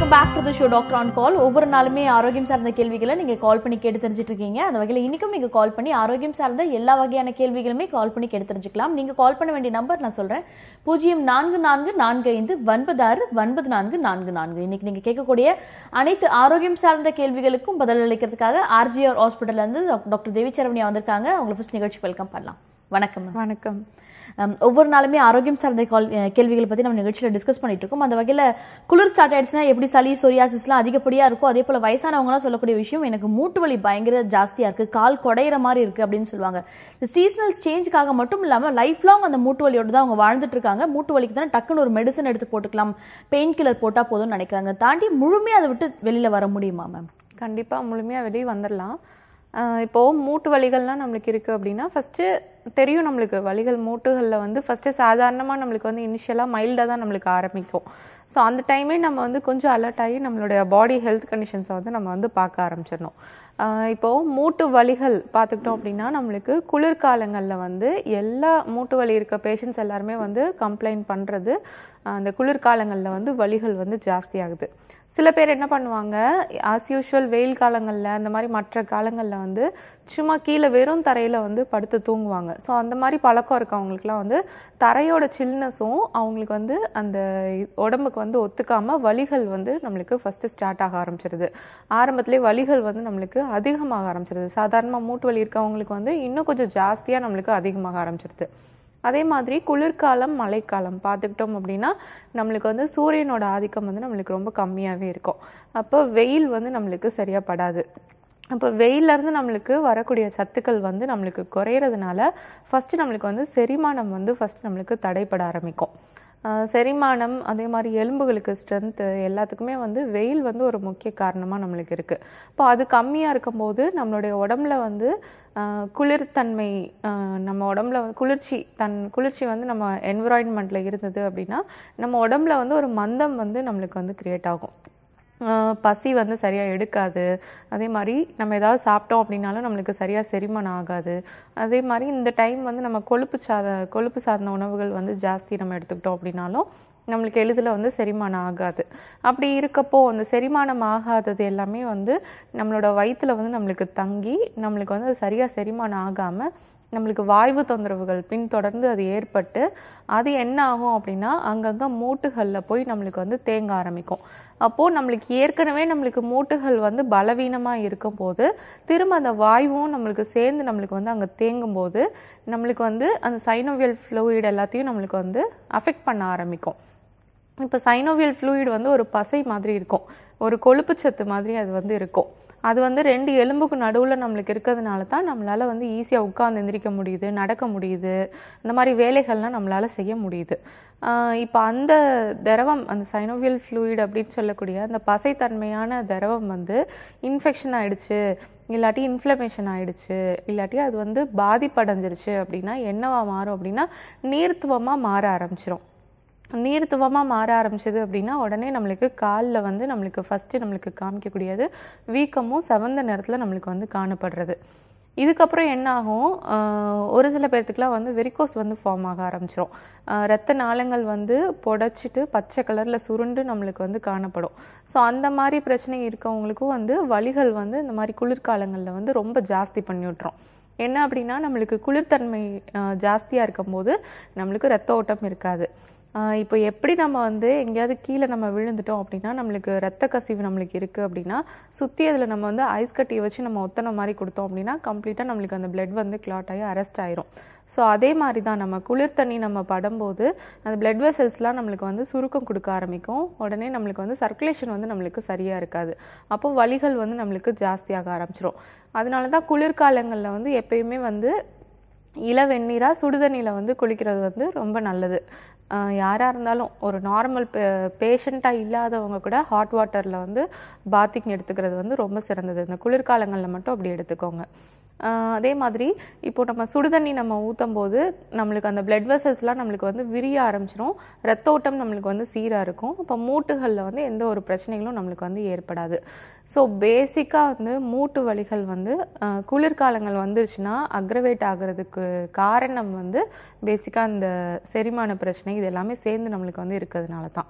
Welcome back to the show doctor on call ஒவ்வொரு நாளுமே ஆரோக்கியம் சார்ந்த கேள்விகளை நீங்க கால் பண்ணி கேட்டு தெரிஞ்சுட்டு இருக்கீங்க அந்த வகையில் இன்னைக்கும் நீங்க கால் பண்ணி ஆரோக்கியம் சார்ந்த எல்லா வகையான கேள்விகளுமே கால் பண்ணி கேட்டு தெரிஞ்சுக்கலாம் நீங்க கால் பண்ண வேண்டிய நம்பர் நான் சொல்றேன் பூஜ்ஜியம் நான்கு நான்கு நான்கு ஐந்து ஒன்பது ஆறு ஒன்பது நான்கு நான்கு நான்கு இன்னைக்கு நீங்க கேட்கக்கூடிய அனைத்து ஆரோக்கியம் சார்ந்த கேள்விகளுக்கும் பதில் அளிக்கிறதுக்காக ஆர்ஜிஆர் ஹாஸ்பிட்டல்ல இருந்து டாக்டர் தேவி சரவணியா வந்திருக்காங்க அவங்களை ஃபர்ஸ்ட் நிகழ்ச்சி வெல்கம் பண்ணலாம் வணக்கம் ma'am. வணக்கம் Um, ஒவ்வொரு நாளுமே ஆரோக்கியம் சார்ந்த கால் அஹ், கேள்விகளை பத்தி நம்ம நிகழ்ச்சியில டிஸ்கஸ் பண்ணிட்டு இருக்கோம் அந்த வகையில குளிர் ஸ்டார்ட் ஆயிடுச்சுன்னா எப்படி சளி சொரியாசிஸ்லாம் அதிகப்படியா இருக்கும் அதே போல வயசானவங்கலாம் சொல்லக்கூடிய விஷயம் எனக்கு மூட்டு வலி பயங்கர ஜாஸ்தியா இருக்கு கால் குடையிற மாதிரி இருக்கு அப்படின்னு சொல்லுவாங்க இந்த சீசனல் சேஞ்சுக்காக மட்டும் இல்லாம லைஃப் லாங் அந்த மூட்டு வலியோட தான் அவங்க வாழ்ந்துட்டு இருக்காங்க மூட்டு வலிக்கு தான் டக்குன்னு ஒரு மெடிசன் எடுத்து போட்டுக்கலாம் பெயின் கில்லர் போட்டா போதும்னு நினைக்கிறாங்க தாண்டி முழுமையா அதை விட்டு வெளியில வர முடியுமா மேம் கண்டிப்பா முழுமையா வெளியே வந்துடலாம் ஆஹ் இப்போ மூட்டு வலிகள்லாம் நம்மளுக்கு இருக்கு அப்படின்னா ஃபர்ஸ்ட் தெரியும் நம்மளுக்கு வலிகள் மூட்டுகளில் வந்து ஃபர்ஸ்ட் சாதாரணமா நம்மளுக்கு வந்து இனிஷியலா மைல்டா தான் நம்மளுக்கு ஆரம்பிக்கும் ஸோ அந்த டைமே நம்ம வந்து கொஞ்சம் அலர்ட் ஆகி நம்மளுடைய பாடி ஹெல்த் கண்டிஷன்ஸை வந்து நம்ம வந்து பார்க்க ஆரம்பிச்சிடணும் ஆஹ் இப்போ மூட்டு வலிகள் பார்த்துக்கிட்டோம் அப்படின்னா நம்மளுக்கு குளிர்காலங்களில் வந்து எல்லா மூட்டு வலி இருக்க பேஷண்ட்ஸ் எல்லாருமே வந்து கம்ப்ளைண்ட் பண்ணுறது அந்த குளிர்காலங்களில் வந்து வலிகள் வந்து ஜாஸ்தி ஆகுது சில பேர் என்ன பண்ணுவாங்க ஆஸ் யூஷுவல் வெயில் காலங்களில் அந்த மாதிரி மற்ற காலங்களில் வந்து சும்மா கீழே வெறும் தரையில் வந்து படுத்து தூங்குவாங்க ஸோ அந்த மாதிரி பழக்கம் இருக்கவங்களுக்குலாம் வந்து தரையோட சில்னஸும் அவங்களுக்கு வந்து அந்த உடம்புக்கு வந்து ஒத்துக்காம வலிகள் வந்து நம்மளுக்கு ஃபர்ஸ்ட் ஸ்டார்ட் ஆக ஆரம்பிச்சிருது ஆரம்பத்திலே வலிகள் வந்து நம்மளுக்கு அதிகமாக ஆரம்பிச்சிருது சாதாரணமாக மூட்டு வலி இருக்கவங்களுக்கு வந்து இன்னும் கொஞ்சம் ஜாஸ்தியாக நம்மளுக்கு அதிகமாக ஆரம்பிச்சிருது அதே மாதிரி குளிர்காலம் மழைக்காலம் பார்த்துக்கிட்டோம் அப்படின்னா நம்மளுக்கு வந்து சூரியனோட ஆதிக்கம் வந்து நம்மளுக்கு ரொம்ப கம்மியாகவே இருக்கும் அப்போ வெயில் வந்து நம்மளுக்கு சரியா படாது அப்போ வெயில்ல இருந்து நம்மளுக்கு வரக்கூடிய சத்துக்கள் வந்து நம்மளுக்கு குறையிறதுனால ஃபர்ஸ்ட் நம்மளுக்கு வந்து செரிமானம் வந்து ஃபர்ஸ்ட் நம்மளுக்கு தடைப்பட ஆரம்பிக்கும் ஆஹ் செரிமானம் அதே மாதிரி எலும்புகளுக்கு ஸ்ட்ரென்த்து எல்லாத்துக்குமே வந்து வெயில் வந்து ஒரு முக்கிய காரணமாக நம்மளுக்கு இருக்குது இப்போ அது கம்மியாக இருக்கும்போது நம்மளுடைய உடம்புல வந்து ஆஹ் குளிர்தன்மை ஆஹ் நம்ம உடம்புல வந்து குளிர்ச்சி தன் குளிர்ச்சி வந்து நம்ம என்விரான்மெண்ட்டில் இருந்தது அப்படின்னா நம்ம உடம்புல வந்து ஒரு மந்தம் வந்து நம்மளுக்கு வந்து கிரியேட் ஆகும் ஆஹ் பசி வந்து சரியா எடுக்காது அதே மாதிரி நம்ம ஏதாவது சாப்பிட்டோம் அப்படின்னாலும் நம்மளுக்கு சரியா செரிமானம் ஆகாது அதே மாதிரி இந்த டைம் வந்து நம்ம கொழுப்பு சாத கொழுப்பு சார்ந்த உணவுகள் வந்து ஜாஸ்தி நம்ம எடுத்துக்கிட்டோம் அப்படின்னாலும் நம்மளுக்கு எளிதில் வந்து செரிமானம் ஆகாது அப்படி இருக்கப்போ அந்த செரிமானம் ஆகாதது எல்லாமே வந்து நம்மளோட வயித்துல வந்து நம்மளுக்கு தங்கி நம்மளுக்கு வந்து அது சரியா செரிமானம் ஆகாம நம்மளுக்கு வாய்வு தொந்தரவுகள் பின்தொடர்ந்து அது ஏற்பட்டு அது என்ன ஆகும் அப்படின்னா அங்கங்க மூட்டுகள்ல போய் நம்மளுக்கு வந்து தேங்க ஆரம்பிக்கும் அப்போ நம்மளுக்கு ஏற்கனவே நம்மளுக்கு மூட்டுகள் வந்து பலவீனமா இருக்கும் போது திரும்ப அந்த வாயுவும் நம்மளுக்கு சேர்ந்து நம்மளுக்கு வந்து அங்க தேங்கும் போது நம்மளுக்கு வந்து அந்த சைனோவியல் ஃப்ளூயிட் எல்லாத்தையும் நம்மளுக்கு வந்து அஃபெக்ட் பண்ண ஆரம்பிக்கும் இப்போ சைனோவியல் ஃப்ளூயிட் வந்து ஒரு பசை மாதிரி இருக்கும் ஒரு கொழுப்பு சத்து மாதிரி அது வந்து இருக்கும் அது வந்து ரெண்டு எலும்புக்கு நடுவில் நம்மளுக்கு இருக்கிறதுனால தான் நம்மளால வந்து ஈஸியாக உட்கார்ந்து எந்திரிக்க முடியுது நடக்க முடியுது இந்த மாதிரி வேலைகள்லாம் நம்மளால செய்ய முடியுது இப்போ அந்த திரவம் அந்த சைனோவியல் ஃப்ளூயிட் அப்படின்னு சொல்லக்கூடிய அந்த பசைத்தன்மையான திரவம் வந்து இன்ஃபெக்ஷன் ஆயிடுச்சு இல்லாட்டி இன்ஃப்ளமேஷன் ஆயிடுச்சு இல்லாட்டி அது வந்து பாதிப்படைஞ்சிருச்சு அப்படின்னா என்னவா மாறும் அப்படின்னா நீர்த்துவமாக மாற ஆரம்பிச்சிரும் நீர்த்துவமாக மாற ஆரம்பிச்சது அப்படின்னா உடனே நம்மளுக்கு காலில் வந்து நம்மளுக்கு ஃபஸ்ட்டு நம்மளுக்கு காமிக்கக்கூடியது வீக்கமும் செவந்த நேரத்தில் நம்மளுக்கு வந்து காணப்படுறது இதுக்கப்புறம் என்ன ஆகும் ஆஹ் ஒரு சில பேர்த்துக்குலாம் வந்து வெரிகோஸ் வந்து ஃபார்ம் ஆக ஆரம்பிச்சிரும் ஆஹ் ரத்த நாளங்கள் வந்து புடைச்சிட்டு பச்சை கலரில் சுருண்டு நம்மளுக்கு வந்து காணப்படும் ஸோ அந்த மாதிரி பிரச்சனை இருக்கவங்களுக்கும் வந்து வலிகள் வந்து இந்த மாதிரி குளிர்காலங்களில் வந்து ரொம்ப ஜாஸ்தி பண்ணி விட்டுரும் என்ன அப்படின்னா நம்மளுக்கு குளிர்தன்மை ஆஹ் ஜாஸ்தியா இருக்கும்போது நம்மளுக்கு ரத்த ஓட்டம் இருக்காது ஆஹ் இப்போ எப்படி நம்ம வந்து எங்கேயாவது கீழே நம்ம விழுந்துட்டோம் அப்படின்னா நம்மளுக்கு ரத்த கசிவு நம்மளுக்கு இருக்கு அப்படின்னா சுத்தி அதுல நம்ம வந்து ஐஸ் கட்டியை வச்சு நம்ம ஒத்தனை மாதிரி கொடுத்தோம் அப்படின்னா கம்ப்ளீட்டா நம்மளுக்கு அந்த பிளட் வந்து கிளாட் ஆகி அரெஸ்ட் ஆயிரும் ஸோ அதே மாதிரி தான் நம்ம குளிர் தண்ணி நம்ம படும்போது அந்த பிளட் வெசல்ஸ்லாம் நம்மளுக்கு வந்து சுருக்கம் கொடுக்க ஆரம்பிக்கும் உடனே நம்மளுக்கு வந்து சர்க்குலேஷன் வந்து நம்மளுக்கு சரியா இருக்காது அப்போ வலிகள் வந்து நம்மளுக்கு ஜாஸ்தியாக ஆரம்பிச்சிரும் அதனால தான் குளிர்காலங்களில் வந்து எப்பயுமே வந்து இளவெந்நீரா சுடுதண்ணியில் வந்து குளிக்கிறது வந்து ரொம்ப நல்லது ஆஹ் யாரா இருந்தாலும் ஒரு நார்மல் பேஷண்ட்டாக இல்லாதவங்க கூட ஹாட் வாட்டரில் வந்து பாத்திங் எடுத்துக்கிறது வந்து ரொம்ப சிறந்தது இந்த குளிர்காலங்களில் மட்டும் அப்படி எடுத்துக்கோங்க ஆஹ் அதே மாதிரி இப்போ நம்ம சுடுதண்ணி நம்ம ஊற்றும் போது நம்மளுக்கு அந்த பிளட் வெசல்ஸ்லாம் நம்மளுக்கு வந்து விரிய ஆரம்பிச்சிரும் ரத்த ஓட்டம் நம்மளுக்கு வந்து சீராக இருக்கும் அப்போ மூட்டுகளில் வந்து எந்த ஒரு பிரச்சனைகளும் நம்மளுக்கு வந்து ஏற்படாது ஸோ பேசிக்காக வந்து மூட்டு வலிகள் வந்து ஆஹ் குளிர்காலங்கள் வந்துருச்சுன்னா அக்ரவேட் ஆகுறதுக்கு காரணம் வந்து பேசிக்காக இந்த செரிமான பிரச்சனை இது எல்லாமே சேர்ந்து நம்மளுக்கு வந்து இருக்கிறதுனால தான்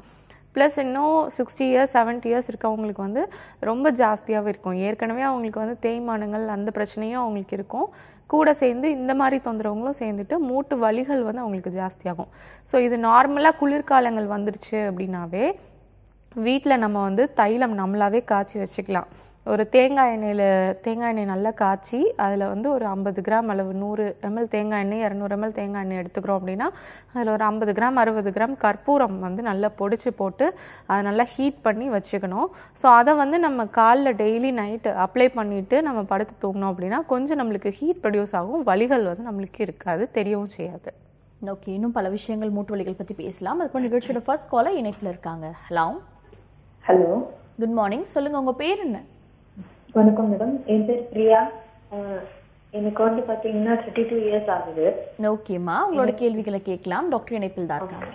ப்ளஸ் இன்னும் சிக்ஸ்டி இயர்ஸ் செவன்ட்டி இயர்ஸ் இருக்கவங்களுக்கு வந்து ரொம்ப ஜாஸ்தியாகவே இருக்கும் ஏற்கனவே அவங்களுக்கு வந்து தேய்மானங்கள் அந்த பிரச்சனையும் அவங்களுக்கு இருக்கும் கூட சேர்ந்து இந்த மாதிரி தொந்தரவுங்களும் சேர்ந்துட்டு மூட்டு வலிகள் வந்து அவங்களுக்கு ஜாஸ்தியாகும் ஸோ இது நார்மலாக குளிர்காலங்கள் வந்துருச்சு அப்படின்னாவே வீட்டில் நம்ம வந்து தைலம் நம்மளாவே காய்ச்சி வச்சுக்கலாம் ஒரு தேங்காய் எண்ணெயில் தேங்காய் எண்ணெய் நல்லா காய்ச்சி அதில் வந்து ஒரு ஐம்பது கிராம் அளவு நூறு எம்எல் தேங்காய் எண்ணெய் இரநூறு எம்எல் தேங்காய் எண்ணெய் எடுத்துக்கிறோம் அப்படின்னா அதில் ஒரு ஐம்பது கிராம் அறுபது கிராம் கற்பூரம் வந்து நல்லா பொடிச்சு போட்டு அதை நல்லா ஹீட் பண்ணி வச்சுக்கணும் ஸோ அதை வந்து நம்ம காலில் டெய்லி நைட்டு அப்ளை பண்ணிட்டு நம்ம படுத்து தூங்கினோம் அப்படின்னா கொஞ்சம் நம்மளுக்கு ஹீட் ப்ரொடியூஸ் ஆகும் வலிகள் வந்து நம்மளுக்கு இருக்காது தெரியவும் செய்யாது ஓகே இன்னும் பல விஷயங்கள் மூட்டு வலிகள் பத்தி பேசலாம் அதுக்கு நிகழ்ச்சியோட ஃபர்ஸ்ட் காலர் இணைப்புல இருக்காங்க ஹலோ ஹலோ குட் மார்னிங் சொல்லுங்க உங்க பேர் என்ன வணக்கம் மேடம் என் பேர் பிரியா அஹ், எனக்கு வந்து பாத்தீங்கன்னா தேர்ட்டி டூ இயர்ஸ் ஆகுது ஓகேம்மா உங்களோட கேள்விகளை கேட்கலாம் டாக்டர் இணைப்பில் தான் இருக்காங்க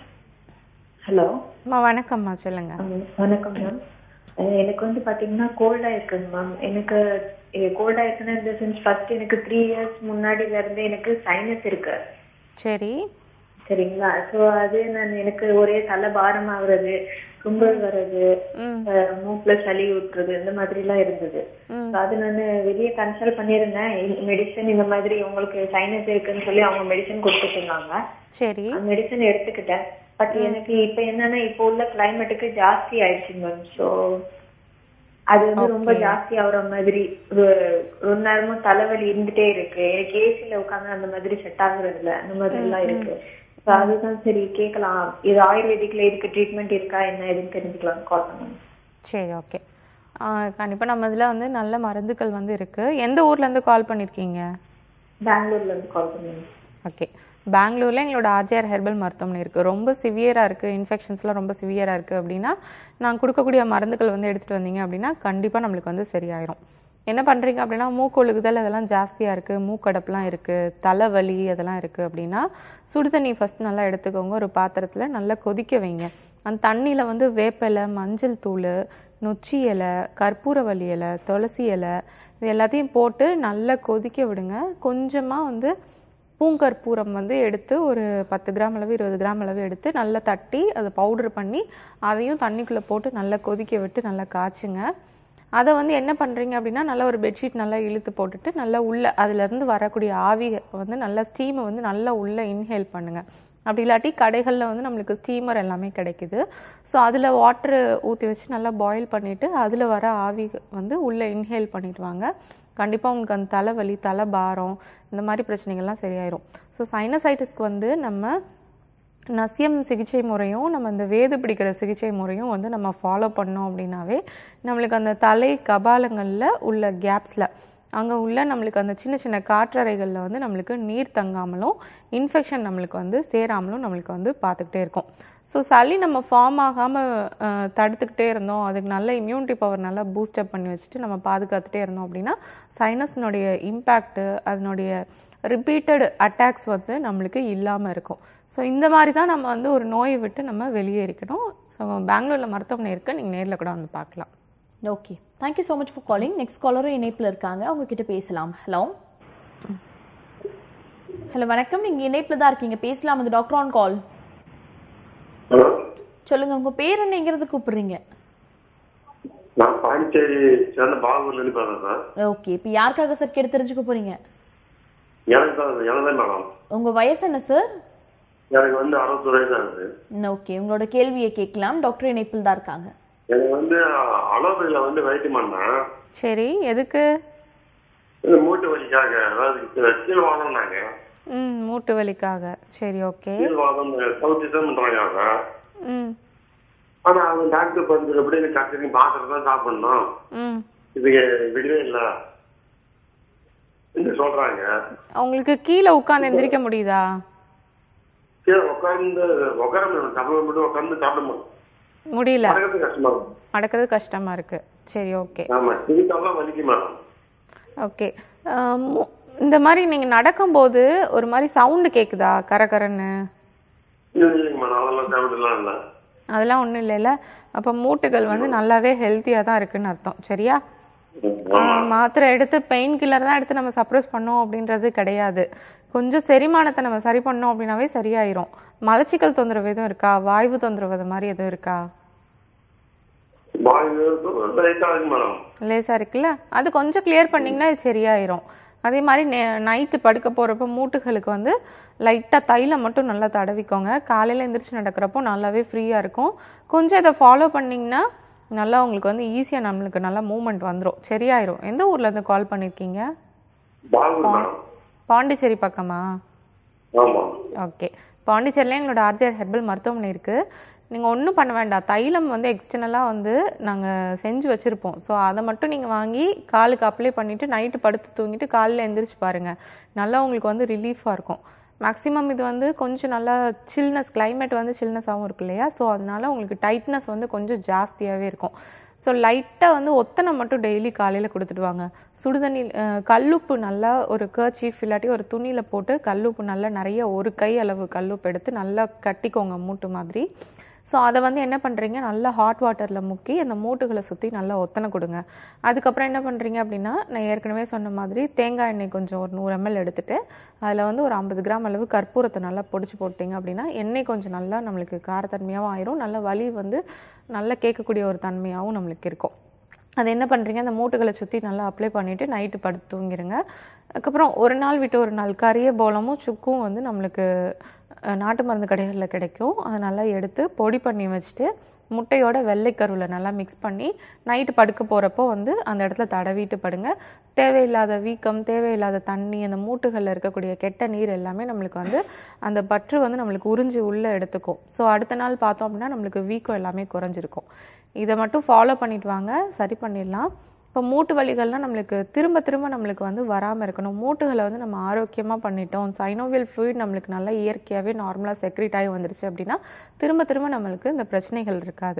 ஹலோ அம்மா வணக்கம்மா சொல்லுங்க வணக்கம் மேம் எனக்கு வந்து பாத்தீங்கன்னா கோல்டா இருக்குங்க மேம் எனக்கு கோல்டா இருக்குன்னா இந்த சென்ஸ் ஃபர்ஸ்ட் எனக்கு த்ரீ இயர்ஸ் முன்னாடில இருந்து எனக்கு சைனஸ் இருக்கு சரி சரிங்களா சோ அது நான் எனக்கு ஒரே தலை பாரம் ஆகுறது கும்பல் வர்றது ம் அஹ், மூக்குல சளி ஊட்டுறது இந்த மாதிரி எல்லாம் இருந்தது ம். So அது நான் வெளியே கன்சல்ட் பண்ணியிருந்தேன் மெடிசன் இந்த மாதிரி உங்களுக்கு சைனஸ் இருக்குன்னு சொல்லி அவங்க மெடிசன் கொடுத்துட்டு இருந்தாங்க சரி அந்த மெடிசன் எடுத்துக்கிட்டேன் பட் எனக்கு இப்ப என்னன்னா இப்போ உள்ள கிளைமேட்டுக்கு ஜாஸ்தி ஆயிடுச்சு மேம் சோ அது வந்து ரொம்ப ஜாஸ்தி ஆகுற மாதிரி ஒரு ஒரு நேரமும் தலைவலி இருந்துட்டே இருக்கு எனக்கு ஏசில உட்காந்து அந்த மாதிரி செட் ஆகுறது இல்ல அந்த மாதிரி எல்லாம் இருக்கு So அதுதான் சரி கேட்கலாம் இது ஆயுர்வேதிக்ல இதுக்கு ட்ரீட்மெண்ட் இருக்கா என்ன எதுன்னு தெரிஞ்சுக்கலாம் கால் பண்ணுங்க சரி ஓகே கண்டிப்பாக நம்ம இதில் வந்து நல்ல மருந்துகள் வந்து இருக்குது எந்த ஊர்லேருந்து கால் பண்ணியிருக்கீங்க பெங்களூர்ல இருந்து கால் பண்ணுங்க ஓகே பெங்களூரில் எங்களோட ஆர்ஜிஆர் ஹெர்பல் மருத்துவமனை இருக்குது ரொம்ப சிவியராக இருக்குது இன்ஃபெக்ஷன்ஸ்லாம் ரொம்ப சிவியராக இருக்குது அப்படின்னா நான் கொடுக்கக்கூடிய மருந்துகள் வந்து எடுத்துகிட்டு வந்தீங்க அப்படின்னா கண்டிப்பாக நம்மளுக்கு வந்து சரியாயிரும் என்ன பண்ணுறீங்க அப்படின்னா மூக்கொழுகுதல் அதெல்லாம் ஜாஸ்தியாக இருக்குது மூக்கடப்புலாம் இருக்குது தலைவலி அதெல்லாம் இருக்குது அப்படின்னா சுடு தண்ணி ஃபஸ்ட் நல்லா எடுத்துக்கோங்க ஒரு பாத்திரத்தில் நல்லா கொதிக்க வைங்க அந்த தண்ணியில் வந்து வேப்பிலை மஞ்சள் தூள் நொச்சி இலை கற்பூரவள்ளி இலை துளசி இலை இது எல்லாத்தையும் போட்டு நல்லா கொதிக்க விடுங்க கொஞ்சமாக வந்து பூங்கற்பூரம் வந்து எடுத்து ஒரு பத்து கிராம் அளவு இருபது கிராம் அளவு எடுத்து நல்லா தட்டி அதை பவுடர் பண்ணி அதையும் தண்ணிக்குள்ளே போட்டு நல்லா கொதிக்க விட்டு நல்லா காய்ச்சுங்க அதை வந்து என்ன பண்ணுறீங்க அப்படின்னா நல்லா ஒரு பெட்ஷீட் நல்லா இழுத்து போட்டுட்டு நல்லா உள்ள அதுலேருந்து வரக்கூடிய ஆவி வந்து நல்லா ஸ்டீமை வந்து நல்லா உள்ளே இன்ஹேல் பண்ணுங்க அப்படி இல்லாட்டி கடைகளில் வந்து நம்மளுக்கு ஸ்டீமர் எல்லாமே கிடைக்குது ஸோ அதில் வாட்டர் ஊற்றி வச்சு நல்லா பாயில் பண்ணிவிட்டு அதில் வர ஆவி வந்து உள்ளே இன்ஹேல் பண்ணிட்டு வாங்க கண்டிப்பாக உங்களுக்கு அந்த தலைவலி தலை பாரம் இந்த மாதிரி பிரச்சனைகள்லாம் சரியாயிரும் ஸோ சைனசைட்டிஸ்க்கு வந்து நம்ம நசியம் சிகிச்சை முறையும் நம்ம இந்த வேது பிடிக்கிற சிகிச்சை முறையும் வந்து நம்ம ஃபாலோ பண்ணோம் அப்படின்னாவே நம்மளுக்கு அந்த தலை கபாலங்களில் உள்ள கேப்ஸில் அங்கே உள்ள நம்மளுக்கு அந்த சின்ன சின்ன காற்றறைகளில் வந்து நம்மளுக்கு நீர் தங்காமலும் இன்ஃபெக்ஷன் நம்மளுக்கு வந்து சேராமலும் நம்மளுக்கு வந்து பார்த்துக்கிட்டே இருக்கும் ஸோ சளி நம்ம ஃபார்ம் ஆகாமல் தடுத்துக்கிட்டே இருந்தோம் அதுக்கு நல்ல இம்யூனிட்டி பவர் நல்லா பூஸ்டப் பண்ணி வச்சுட்டு நம்ம பாதுகாத்துட்டே இருந்தோம் அப்படின்னா சைனஸ்னுடைய இம்பேக்ட்டு அதனுடைய ரிப்பீட்டட் அட்டாக்ஸ் வந்து நம்மளுக்கு இல்லாமல் இருக்கும் ஸோ இந்த மாதிரி தான் நம்ம வந்து ஒரு நோயை விட்டு நம்ம வெளியேறிக்கணும் ஸோ பெங்களூரில் மருத்துவமனை இருக்குது நீங்கள் நேரில் கூட வந்து பார்க்கலாம் okay thank you so much for calling next காலரும் இணைப்பில் இருக்காங்க அவங்க கிட்ட பேசலாம் ஹலோ ஹலோ வணக்கம் நீங்க இணைப்பில் தான் இருக்கீங்க பேசலாம் அது டாக்டர் ஆன் கால் ஹலோ சொல்லுங்க உங்க பேர் என்ன எங்கிறது கூப்பிடுறீங்க நான் பாண்டிச்சேரி சேர்ந்த பாகூர்ல இருந்து பேசுறேன் சார் ஓகே இப்போ யாருக்காக சார் கேட்டு தெரிஞ்சுக்க போறீங்க எனக்கு தான் எனக்கு தான் மேடம் உங்க வயசு என்ன சார் எனக்கு வந்து அறுபத்தொரு வயசு ஆகுது ஓகே உங்களோட கேள்வியை கேட்கலாம் டாக்டர் இணைப்பில் தான் இருக்காங்க எனக்கு வந்து அலோபதியில வந்து வைத்தியம் பண்ணேன் சரி எதுக்கு இந்த மூட்டு வலிக்காக அதாவது கீழ் வாதம்னாங்க ம் மூட்டு வலிக்காக சரி ஓகே கீழ் வாதம் சவுத்திசம் பண்றாங்க ம் ஆனா அவங்க டாக்டர் வந்து எப்படி கட்டிங்க மாத்திரை தான் சாப்பிடணும் ம் இதுக்கு விடவே இல்ல என்று சொல்றாங்க அவங்களுக்கு கீழே உட்காந்து எந்திரிக்க முடியுதா கீழே உட்காந்து உட்கார முடியும் சாப்பிட மட்டும் உட்காந்து சாப்பிட முடியும் முடியல நடக்கிறது கஷ்டமா இருக்கும் நடக்கிறது கஷ்டமா இருக்கு சரி ஓகே ஆமா இதுக்கெல்லாம் வலிக்கு மேடம் ஓகே இந்த மாதிரி நீங்க நடக்கும்போது ஒரு மாதிரி சவுண்டு கேக்குதா கரகரன்னு இல்லைங்க மேடம் அதெல்லாம் சாப்பிடலாம் இல்லை அதெல்லாம் ஒண்ணும் இல்லைல்ல அப்ப மூட்டுகள் வந்து நல்லாவே ஹெல்த்தியா தான் இருக்குன்னு அர்த்தம் சரியா ஆஹ் மாத்திரை எடுத்து பெயின் கில்லர் தான் எடுத்து நம்ம சப்ரஸ் பண்ணோம் அப்படின்றது கிடையாது கொஞ்சம் செரிமானத்தை நம்ம சரி பண்ணோம் அப்படின்னாவே சரியாயிரும் மலச்சிக்கல் தொந்தரவு எதுவும் இருக்கா வாய்வு தொந்தரவு அது மாதிரி எதுவும் இருக்கா வாயு லைட்டா இருக்கு மேடம் லேசாக இருக்குல்ல அது கொஞ்சம் கிளியர் பண்ணிங்கன்னா இது சரியாயிரும் அதே மாதிரி நைட்டு படுக்க போகிறப்ப மூட்டுகளுக்கு வந்து லைட்டாக தைலம் மட்டும் நல்லா தடவிக்கோங்க காலையில் எந்திரிச்சு நடக்கிறப்போ நல்லாவே ஃப்ரீயாக இருக்கும் கொஞ்சம் இதை ஃபாலோ பண்ணிங்கன்னா நல்லா உங்களுக்கு வந்து ஈஸியாக நம்மளுக்கு நல்லா மூவ்மெண்ட் வந்துடும் சரியாயிரும் எந்த ஊர்ல இருந்து கால் பண்ணியிருக்கீங்க பாகூர் மேடம் பாண்டிச்சேரி பக்கமா ஆமா ஓகே பாண்டிச்சேரியில் எங்களோட ஆர்ஜிஆர் ஹெர்பல் மருத்துவமனை இருக்குது நீங்கள் ஒன்றும் பண்ண வேண்டாம் தைலம் வந்து எக்ஸ்டர்னலாக வந்து நாங்கள் செஞ்சு வச்சுருப்போம் ஸோ அதை மட்டும் நீங்கள் வாங்கி காலுக்கு அப்ளை பண்ணிவிட்டு நைட்டு படுத்து தூங்கிட்டு காலையில் எந்திரிச்சு பாருங்கள் நல்லா உங்களுக்கு வந்து ரிலீஃபாக இருக்கும் மேக்ஸிமம் இது வந்து கொஞ்சம் நல்லா சில்னஸ் climate வந்து சில்னஸாகவும் இருக்கு இல்லையா ஸோ அதனால உங்களுக்கு டைட்னஸ் வந்து கொஞ்சம் ஜாஸ்தியாகவே இருக்கும் ஸோ லைட்டாக வந்து ஒத்தனை மட்டும் டெய்லி காலையில் கொடுத்துட்டு வாங்க சுடுதண்ணி அஹ், கல்லுப்பு நல்லா ஒரு கர்ச்சீஃப் இல்லாட்டி ஒரு துணியில் போட்டு கல்லுப்பு நல்லா நிறைய ஒரு கை அளவு கல்லுப்பு எடுத்து நல்லா கட்டிக்கோங்க மூட்டு மாதிரி ஸோ அதை வந்து என்ன பண்ணுறீங்க நல்லா ஹாட் வாட்டரில் முக்கி அந்த மூட்டுகளை சுற்றி நல்லா ஒத்தனை கொடுங்க அதுக்கப்புறம் என்ன பண்ணுறீங்க அப்படின்னா நான் ஏற்கனவே சொன்ன மாதிரி தேங்காய் எண்ணெய் கொஞ்சம் ஒரு நூறு எம்எல் எடுத்துட்டு அதில் வந்து ஒரு ஐம்பது கிராம் அளவு கற்பூரத்தை நல்லா பொடிச்சு போட்டிங்க அப்படின்னா எண்ணெய் கொஞ்சம் நல்லா நம்மளுக்கு காரத்தன்மையாகவும் ஆயிரும் நல்ல வலி வந்து நல்லா கேட்கக்கூடிய ஒரு தன்மையாகவும் நம்மளுக்கு இருக்கும் அது என்ன பண்ணுறீங்க அந்த மூட்டுகளை சுற்றி நல்லா அப்ளை பண்ணிவிட்டு நைட்டு படுத்து தூங்கிடுங்க அதுக்கப்புறம் ஒரு நாள் விட்டு ஒரு நாள் கரிய போலமும் சுக்கும் வந்து நம்மளுக்கு அஹ், நாட்டு மருந்து கடைகளில் கிடைக்கும் அதை நல்லா எடுத்து பொடி பண்ணி வச்சுட்டு முட்டையோட வெள்ளைக்கருவில் நல்லா மிக்ஸ் பண்ணி நைட்டு படுக்க போகிறப்போ வந்து அந்த இடத்துல தடவிட்டு படுங்க தேவையில்லாத வீக்கம் தேவையில்லாத தண்ணி அந்த மூட்டுகளில் இருக்கக்கூடிய கெட்ட நீர் எல்லாமே நம்மளுக்கு வந்து அந்த பற்று வந்து நம்மளுக்கு உறிஞ்சி உள்ளே எடுத்துக்கும் ஸோ அடுத்த நாள் பார்த்தோம் அப்படின்னா நம்மளுக்கு வீக்கம் எல்லாமே குறைஞ்சிருக்கும் இதை மட்டும் ஃபாலோ பண்ணிட்டு வாங்க சரி பண்ணிடலாம் இப்போ மூட்டு வலிகள்லாம் நம்மளுக்கு திரும்ப திரும்ப நம்மளுக்கு வந்து வராமல் இருக்கணும் மூட்டுகளை வந்து நம்ம ஆரோக்கியமாக பண்ணிட்டோம் சைனோவியல் ஃப்ளூயிட் நம்மளுக்கு நல்லா இயற்கையாகவே நார்மலாக செக்ரேட் ஆகி வந்துருச்சு அப்படின்னா திரும்ப திரும்ப நம்மளுக்கு இந்த பிரச்சனைகள் இருக்காது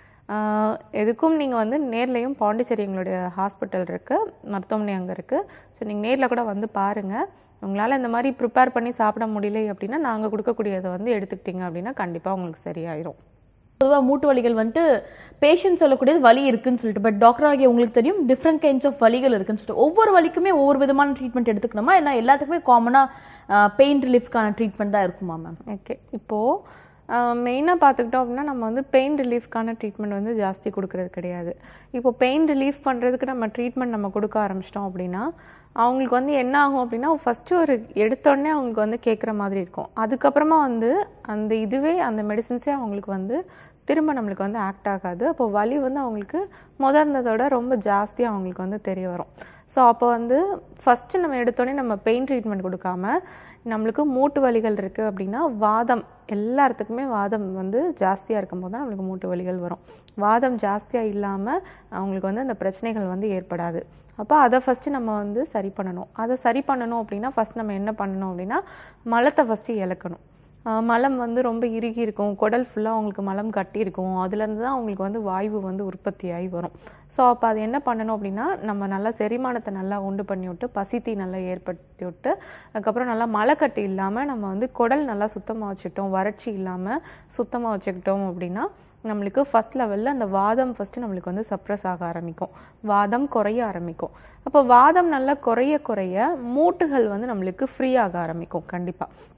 ஆஹ் எதுக்கும் நீங்கள் வந்து நேர்லையும் பாண்டிச்சேரி எங்களுடைய ஹாஸ்பிட்டல் இருக்குது மருத்துவமனை அங்கே இருக்குது ஸோ நீங்கள் நேரில் கூட வந்து பாருங்கள் உங்களால் இந்த மாதிரி ப்ரிப்பேர் பண்ணி சாப்பிட முடியல அப்படின்னா நாங்கள் கொடுக்கக்கூடியதை வந்து எடுத்துக்கிட்டீங்க அப்படின்னா கண்டிப்பாக உங்களுக்கு சரியாயிரும் பொதுவா மூட்டு வலிகள் வந்துட்டு பேஷண்ட் சொல்லக்கூடியது வலி இருக்குன்னு சொல்லிட்டு பட் டாக்டர் ஆகிய உங்களுக்கு தெரியும் டிஃப்ரெண்ட் கைண்ட்ஸ் ஆஃப் வலிகள் இருக்குன்னு சொல்லிட்டு ஒவ்வொரு வலிக்குமே ஒவ்வொரு விதமான ட்ரீட்மெண்ட் எடுத்துக்கணுமா இல்லை எல்லாத்துக்குமே காமனா பெயின் ரிலீஃப்கான ட்ரீட்மெண்ட் தான் இருக்குமா மேம் ஓகே இப்போது மெயினாக பார்த்துக்கிட்டோம் அப்படின்னா நம்ம வந்து பெயின் ரிலீஃப்க்கான ட்ரீட்மெண்ட் வந்து ஜாஸ்தி கொடுக்கறது கிடையாது இப்போ பெயின் ரிலீஃப் பண்ணுறதுக்கு நம்ம ட்ரீட்மெண்ட் நம்ம கொடுக்க ஆரம்பிச்சிட்டோம் அப்படின்னா அவங்களுக்கு வந்து என்ன ஆகும் அப்படின்னா ஃபஸ்ட்டு ஒரு எடுத்தோடனே அவங்களுக்கு வந்து கேட்குற மாதிரி இருக்கும் அதுக்கப்புறமா வந்து அந்த இதுவே அந்த மெடிசின்ஸே அவங்களுக்கு வந்து திரும்ப நம்மளுக்கு வந்து ஆக்ட் ஆகாது அப்போ வலி வந்து அவங்களுக்கு முத இருந்ததோட ரொம்ப ஜாஸ்தியாக அவங்களுக்கு வந்து தெரிய வரும் ஸோ அப்போ வந்து ஃபஸ்ட்டு நம்ம எடுத்தோடனே நம்ம பெயின் ட்ரீட்மெண்ட் கொடுக்காம நம்மளுக்கு மூட்டு வலிகள் இருக்குது அப்படின்னா வாதம் எல்லாத்துக்குமே வாதம் வந்து ஜாஸ்தியாக இருக்கும்போது தான் நம்மளுக்கு மூட்டு வலிகள் வரும் வாதம் ஜாஸ்தியாக இல்லாமல் அவங்களுக்கு வந்து அந்த பிரச்சனைகள் வந்து ஏற்படாது அப்போ அதை ஃபஸ்ட்டு நம்ம வந்து சரி பண்ணணும் அதை சரி பண்ணணும் அப்படின்னா ஃபஸ்ட் நம்ம என்ன பண்ணணும் அப்படின்னா மலத்தை ஃபஸ்ட்டு இழக்கணும் ஆஹ் மலம் வந்து ரொம்ப இறுகி இருக்கும் குடல் ஃபுல்லாக அவங்களுக்கு மலம் கட்டி இருக்கும் அதுலேருந்து தான் அவங்களுக்கு வந்து வாய்வு வந்து உற்பத்தி ஆகி வரும் ஸோ அப்போ அது என்ன பண்ணணும் அப்படின்னா நம்ம நல்லா செரிமானத்தை நல்லா உண்டு பண்ணி விட்டு பசித்தி நல்லா ஏற்படுத்தி விட்டு அதுக்கப்புறம் நல்லா மலைக்கட்டு இல்லாமல் நம்ம வந்து குடல் நல்லா சுத்தமாக வச்சுக்கிட்டோம் வறட்சி இல்லாமல் சுத்தமாக வச்சுக்கிட்டோம் அப்படின்னா நம்மளுக்கு ஃபர்ஸ்ட் லெவலில் அந்த வாதம் ஃபஸ்ட்டு நம்மளுக்கு வந்து சப்ரஸ் ஆக ஆரம்பிக்கும் வாதம் குறைய ஆரம்பிக்கும் அப்போ வாதம் நல்லா குறைய குறைய மூட்டுகள் வந்து நம்மளுக்கு ஃப்ரீ ஆக ஆரம்பிக்கும் கண்டிப்பாக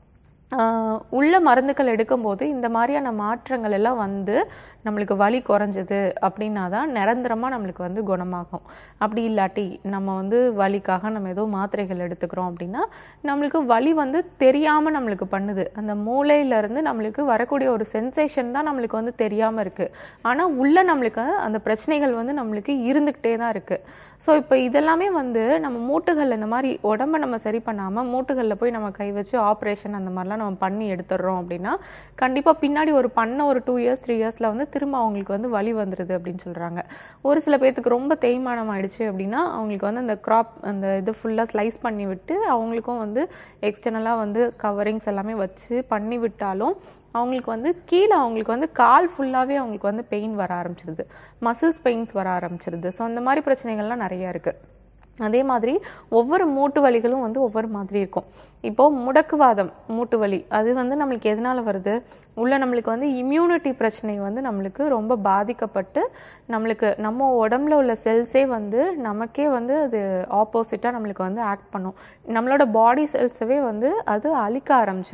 ஆஹ் உள்ள மருந்துகள் எடுக்கும்போது இந்த மாதிரியான மாற்றங்கள் எல்லாம் வந்து நம்மளுக்கு வலி குறைஞ்சது அப்படின்னா தான் நிரந்தரமாக நம்மளுக்கு வந்து குணமாகும் அப்படி இல்லாட்டி நம்ம வந்து வலிக்காக நம்ம ஏதோ மாத்திரைகள் எடுத்துக்கிறோம் அப்படின்னா நம்மளுக்கு வலி வந்து தெரியாமல் நம்மளுக்கு பண்ணுது அந்த மூளையில இருந்து நம்மளுக்கு வரக்கூடிய ஒரு சென்சேஷன் தான் நம்மளுக்கு வந்து தெரியாமல் இருக்கு ஆனால் உள்ள நம்மளுக்கு அந்த பிரச்சனைகள் வந்து நம்மளுக்கு இருந்துக்கிட்டே தான் இருக்கு ஸோ இப்போ இதெல்லாமே வந்து நம்ம மூட்டுகளில் இந்த மாதிரி உடம்ப நம்ம சரி பண்ணாமல் மூட்டுகளில் போய் நம்ம கை வச்சு ஆப்ரேஷன் அந்த மாதிரிலாம் நம்ம பண்ணி எடுத்துடுறோம் அப்படின்னா கண்டிப்பாக பின்னாடி ஒரு பண்ண ஒரு டூ இயர்ஸ் த்ரீ இயர்ஸில் வந்து திரும்ப அவங்களுக்கு வந்து வலி வந்துடுது அப்படின்னு சொல்கிறாங்க ஒரு சில பேர்த்துக்கு ரொம்ப தேய்மானம் ஆயிடுச்சு அப்படின்னா அவங்களுக்கு வந்து அந்த கிராப் அந்த இது ஃபுல்லாக ஸ்லைஸ் பண்ணி விட்டு அவங்களுக்கும் வந்து எக்ஸ்டர்னலாக வந்து கவரிங்ஸ் எல்லாமே வச்சு பண்ணி விட்டாலும் அவங்களுக்கு வந்து கீழே அவங்களுக்கு வந்து கால் ஃபுல்லாகவே அவங்களுக்கு வந்து பெயின் வர ஆரம்பிச்சிருது மசில்ஸ் பெயின்ஸ் வர ஆரம்பிச்சிருது ஸோ அந்த மாதிரி பிரச்சனைகள்லாம் நிறைய இருக்குது அதே மாதிரி ஒவ்வொரு மூட்டு வலிகளும் வந்து ஒவ்வொரு மாதிரி இருக்கும் இப்போ முடக்குவாதம் மூட்டு வலி அது வந்து நம்மளுக்கு எதனால வருது உள்ள நம்மளுக்கு வந்து இம்யூனிட்டி பிரச்சனை வந்து நம்மளுக்கு ரொம்ப பாதிக்கப்பட்டு நம்மளுக்கு நம்ம உடம்புல உள்ள செல்ஸே வந்து நமக்கே வந்து அது ஆப்போசிட்டாக நம்மளுக்கு வந்து ஆக்ட் பண்ணும் நம்மளோட பாடி செல்ஸவே வந்து அது அழிக்க ஆரம்பிச்சிரும்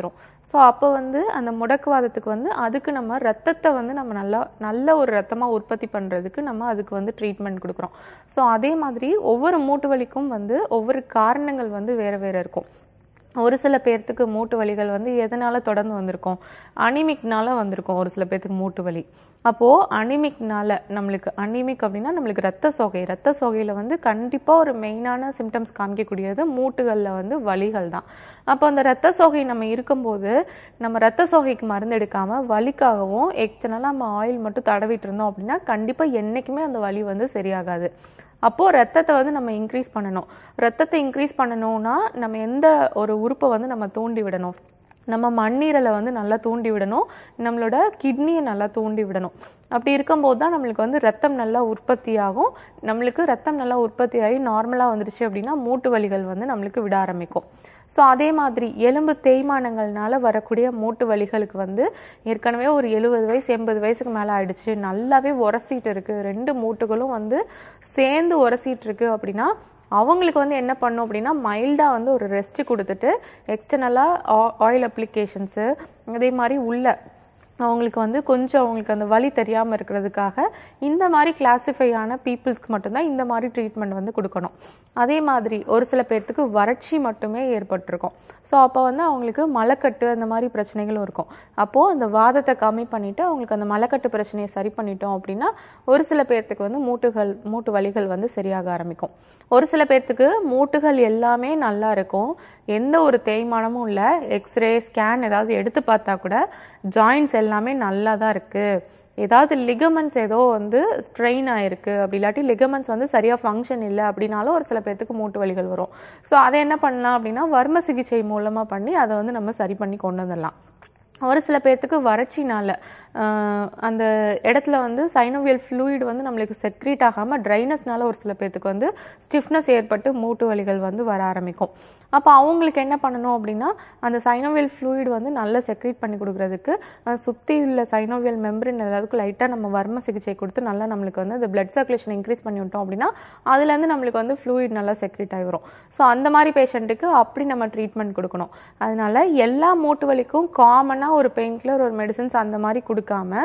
ஸோ அப்போ வந்து அந்த முடக்குவாதத்துக்கு வந்து அதுக்கு நம்ம ரத்தத்தை வந்து நம்ம நல்லா நல்ல ஒரு ரத்தமாக உற்பத்தி பண்ணுறதுக்கு நம்ம அதுக்கு வந்து ட்ரீட்மெண்ட் கொடுக்குறோம் ஸோ அதே மாதிரி ஒவ்வொரு மூட்டு வலிக்கும் வந்து ஒவ்வொரு காரணங்கள் வந்து வேறு வேறு இருக்கும் ஒரு சில பேர்த்துக்கு மூட்டு வலிகள் வந்து எதனால தொடர்ந்து வந்திருக்கும் அனிமிக்னால வந்திருக்கும் ஒரு சில பேர்த்துக்கு மூட்டு வலி அப்போ அனிமிக்னால நம்மளுக்கு அனிமிக் அப்படின்னா நம்மளுக்கு ரத்த சோகை ரத்த சோகையில வந்து கண்டிப்பா ஒரு மெயினான சிம்டம்ஸ் காமிக்கக்கூடியது மூட்டுகள்ல வந்து வலிகள் தான் அப்போ அந்த ரத்த சோகை நம்ம இருக்கும்போது நம்ம ரத்த சோகைக்கு மருந்து எடுக்காம வலிக்காகவும் எக்ஸ்டர்னலாக நம்ம ஆயில் மட்டும் தடவிட்டு இருந்தோம் அப்படின்னா கண்டிப்பா என்னைக்குமே அந்த வலி வந்து சரியாகாது அப்போ ரத்தத்தை வந்து நம்ம இன்க்ரீஸ் பண்ணணும் ரத்தத்தை இன்க்ரீஸ் பண்ணணும்னா நம்ம எந்த ஒரு உறுப்பை வந்து நம்ம தூண்டி விடணும் நம்ம மண்ணீரலை வந்து நல்லா தூண்டி விடணும் நம்மளோட கிட்னியை நல்லா தூண்டி விடணும் அப்படி இருக்கும்போது தான் நம்மளுக்கு வந்து ரத்தம் நல்லா உற்பத்தி ஆகும் நம்மளுக்கு ரத்தம் நல்லா உற்பத்தி ஆகி நார்மலாக வந்துடுச்சு அப்படின்னா மூட்டு வலிகள் வந்து நம்மளுக்கு விட ஆரம்பிக்கும் ஸோ அதே மாதிரி எலும்பு தேய்மானங்கள்னால வரக்கூடிய மூட்டு வலிகளுக்கு வந்து ஏற்கனவே ஒரு எழுபது வயசு எண்பது வயசுக்கு மேலே ஆயிடுச்சு நல்லாவே உரசிட்டு இருக்கு ரெண்டு மூட்டுகளும் வந்து சேர்ந்து உரசிட்டு இருக்கு அப்படின்னா அவங்களுக்கு வந்து என்ன பண்ணும் அப்படின்னா மைல்டாக வந்து ஒரு ரெஸ்ட் கொடுத்துட்டு எக்ஸ்டர்னலாக ஆயில் அப்ளிகேஷன்ஸு அதே மாதிரி உள்ள அவங்களுக்கு வந்து கொஞ்சம் அவங்களுக்கு அந்த வலி தெரியாமல் இருக்கிறதுக்காக இந்த மாதிரி கிளாசிஃபை ஆன பீப்புள்ஸ்க்கு மட்டும்தான் இந்த மாதிரி ட்ரீட்மெண்ட் வந்து கொடுக்கணும் அதே மாதிரி ஒரு சில பேர்த்துக்கு வறட்சி மட்டுமே ஏற்பட்டிருக்கும் ஸோ அப்போ வந்து அவங்களுக்கு மலைக்கட்டு அந்த மாதிரி பிரச்சனைகளும் இருக்கும் அப்போது அந்த வாதத்தை கம்மி பண்ணிவிட்டு அவங்களுக்கு அந்த மலைக்கட்டு பிரச்சனையை சரி பண்ணிட்டோம் அப்படின்னா ஒரு சில பேர்த்துக்கு வந்து மூட்டுகள் மூட்டு வலிகள் வந்து சரியாக ஆரம்பிக்கும் ஒரு சில பேர்த்துக்கு மூட்டுகள் எல்லாமே நல்லா இருக்கும் எந்த ஒரு தேய்மானமும் இல்லை எக்ஸ்ரே ஸ்கேன் ஏதாவது எடுத்து பார்த்தா கூட ஜாயின்ஸ் எல்லாமே நல்லா தான் இருக்குது ஏதாவது லிகமெண்ட்ஸ் ஏதோ வந்து ஸ்ட்ரெயின் ஆயிருக்கு அப்படி இல்லாட்டி லிகமெண்ட்ஸ் வந்து சரியாக ஃபங்க்ஷன் இல்லை அப்படின்னாலும் ஒரு சில பேர்த்துக்கு மூட்டு வலிகள் வரும் ஸோ அதை என்ன பண்ணலாம் அப்படின்னா வர்ம சிகிச்சை மூலமாக பண்ணி அதை வந்து நம்ம சரி பண்ணி கொண்டு வந்துடலாம் ஒரு சில பேர்த்துக்கு வறட்சினால ஆஹ், அந்த இடத்துல வந்து சைனோவியல் ஃப்ளூயிட் வந்து நம்மளுக்கு செக்ரீட் ஆகாமல் ட்ரைனஸ்னால ஒரு சில பேர்த்துக்கு வந்து ஸ்டிஃப்னஸ் ஏற்பட்டு மூட்டு வலிகள் வந்து வர ஆரம்பிக்கும் அப்போ அவங்களுக்கு என்ன பண்ணணும் அப்படின்னா அந்த சைனோவியல் ஃப்ளூயிட் வந்து நல்லா செக்ரீட் பண்ணி கொடுக்கறதுக்கு அஹ், சுத்தி உள்ள சைனோவியல் மெம்பரின் எல்லாத்துக்கும் லைட்டாக நம்ம வர்ம சிகிச்சை கொடுத்து நல்லா நம்மளுக்கு வந்து அந்த பிளட் சர்க்குலேஷன் இன்க்ரீஸ் பண்ணி விட்டோம் அப்படின்னா அதுலேருந்து நம்மளுக்கு வந்து ஃப்ளூயிட் நல்லா செக்ரீட் ஆகி வரும் ஸோ அந்த மாதிரி பேஷண்ட்டுக்கு அப்படி நம்ம ட்ரீட்மெண்ட் கொடுக்கணும் அதனால எல்லா மூட்டு வலிக்கும் காமனாக ஒரு பெயின் கில்லர் ஒரு மெடிசன்ஸ் அந்த மாதிரி கொடுக்காம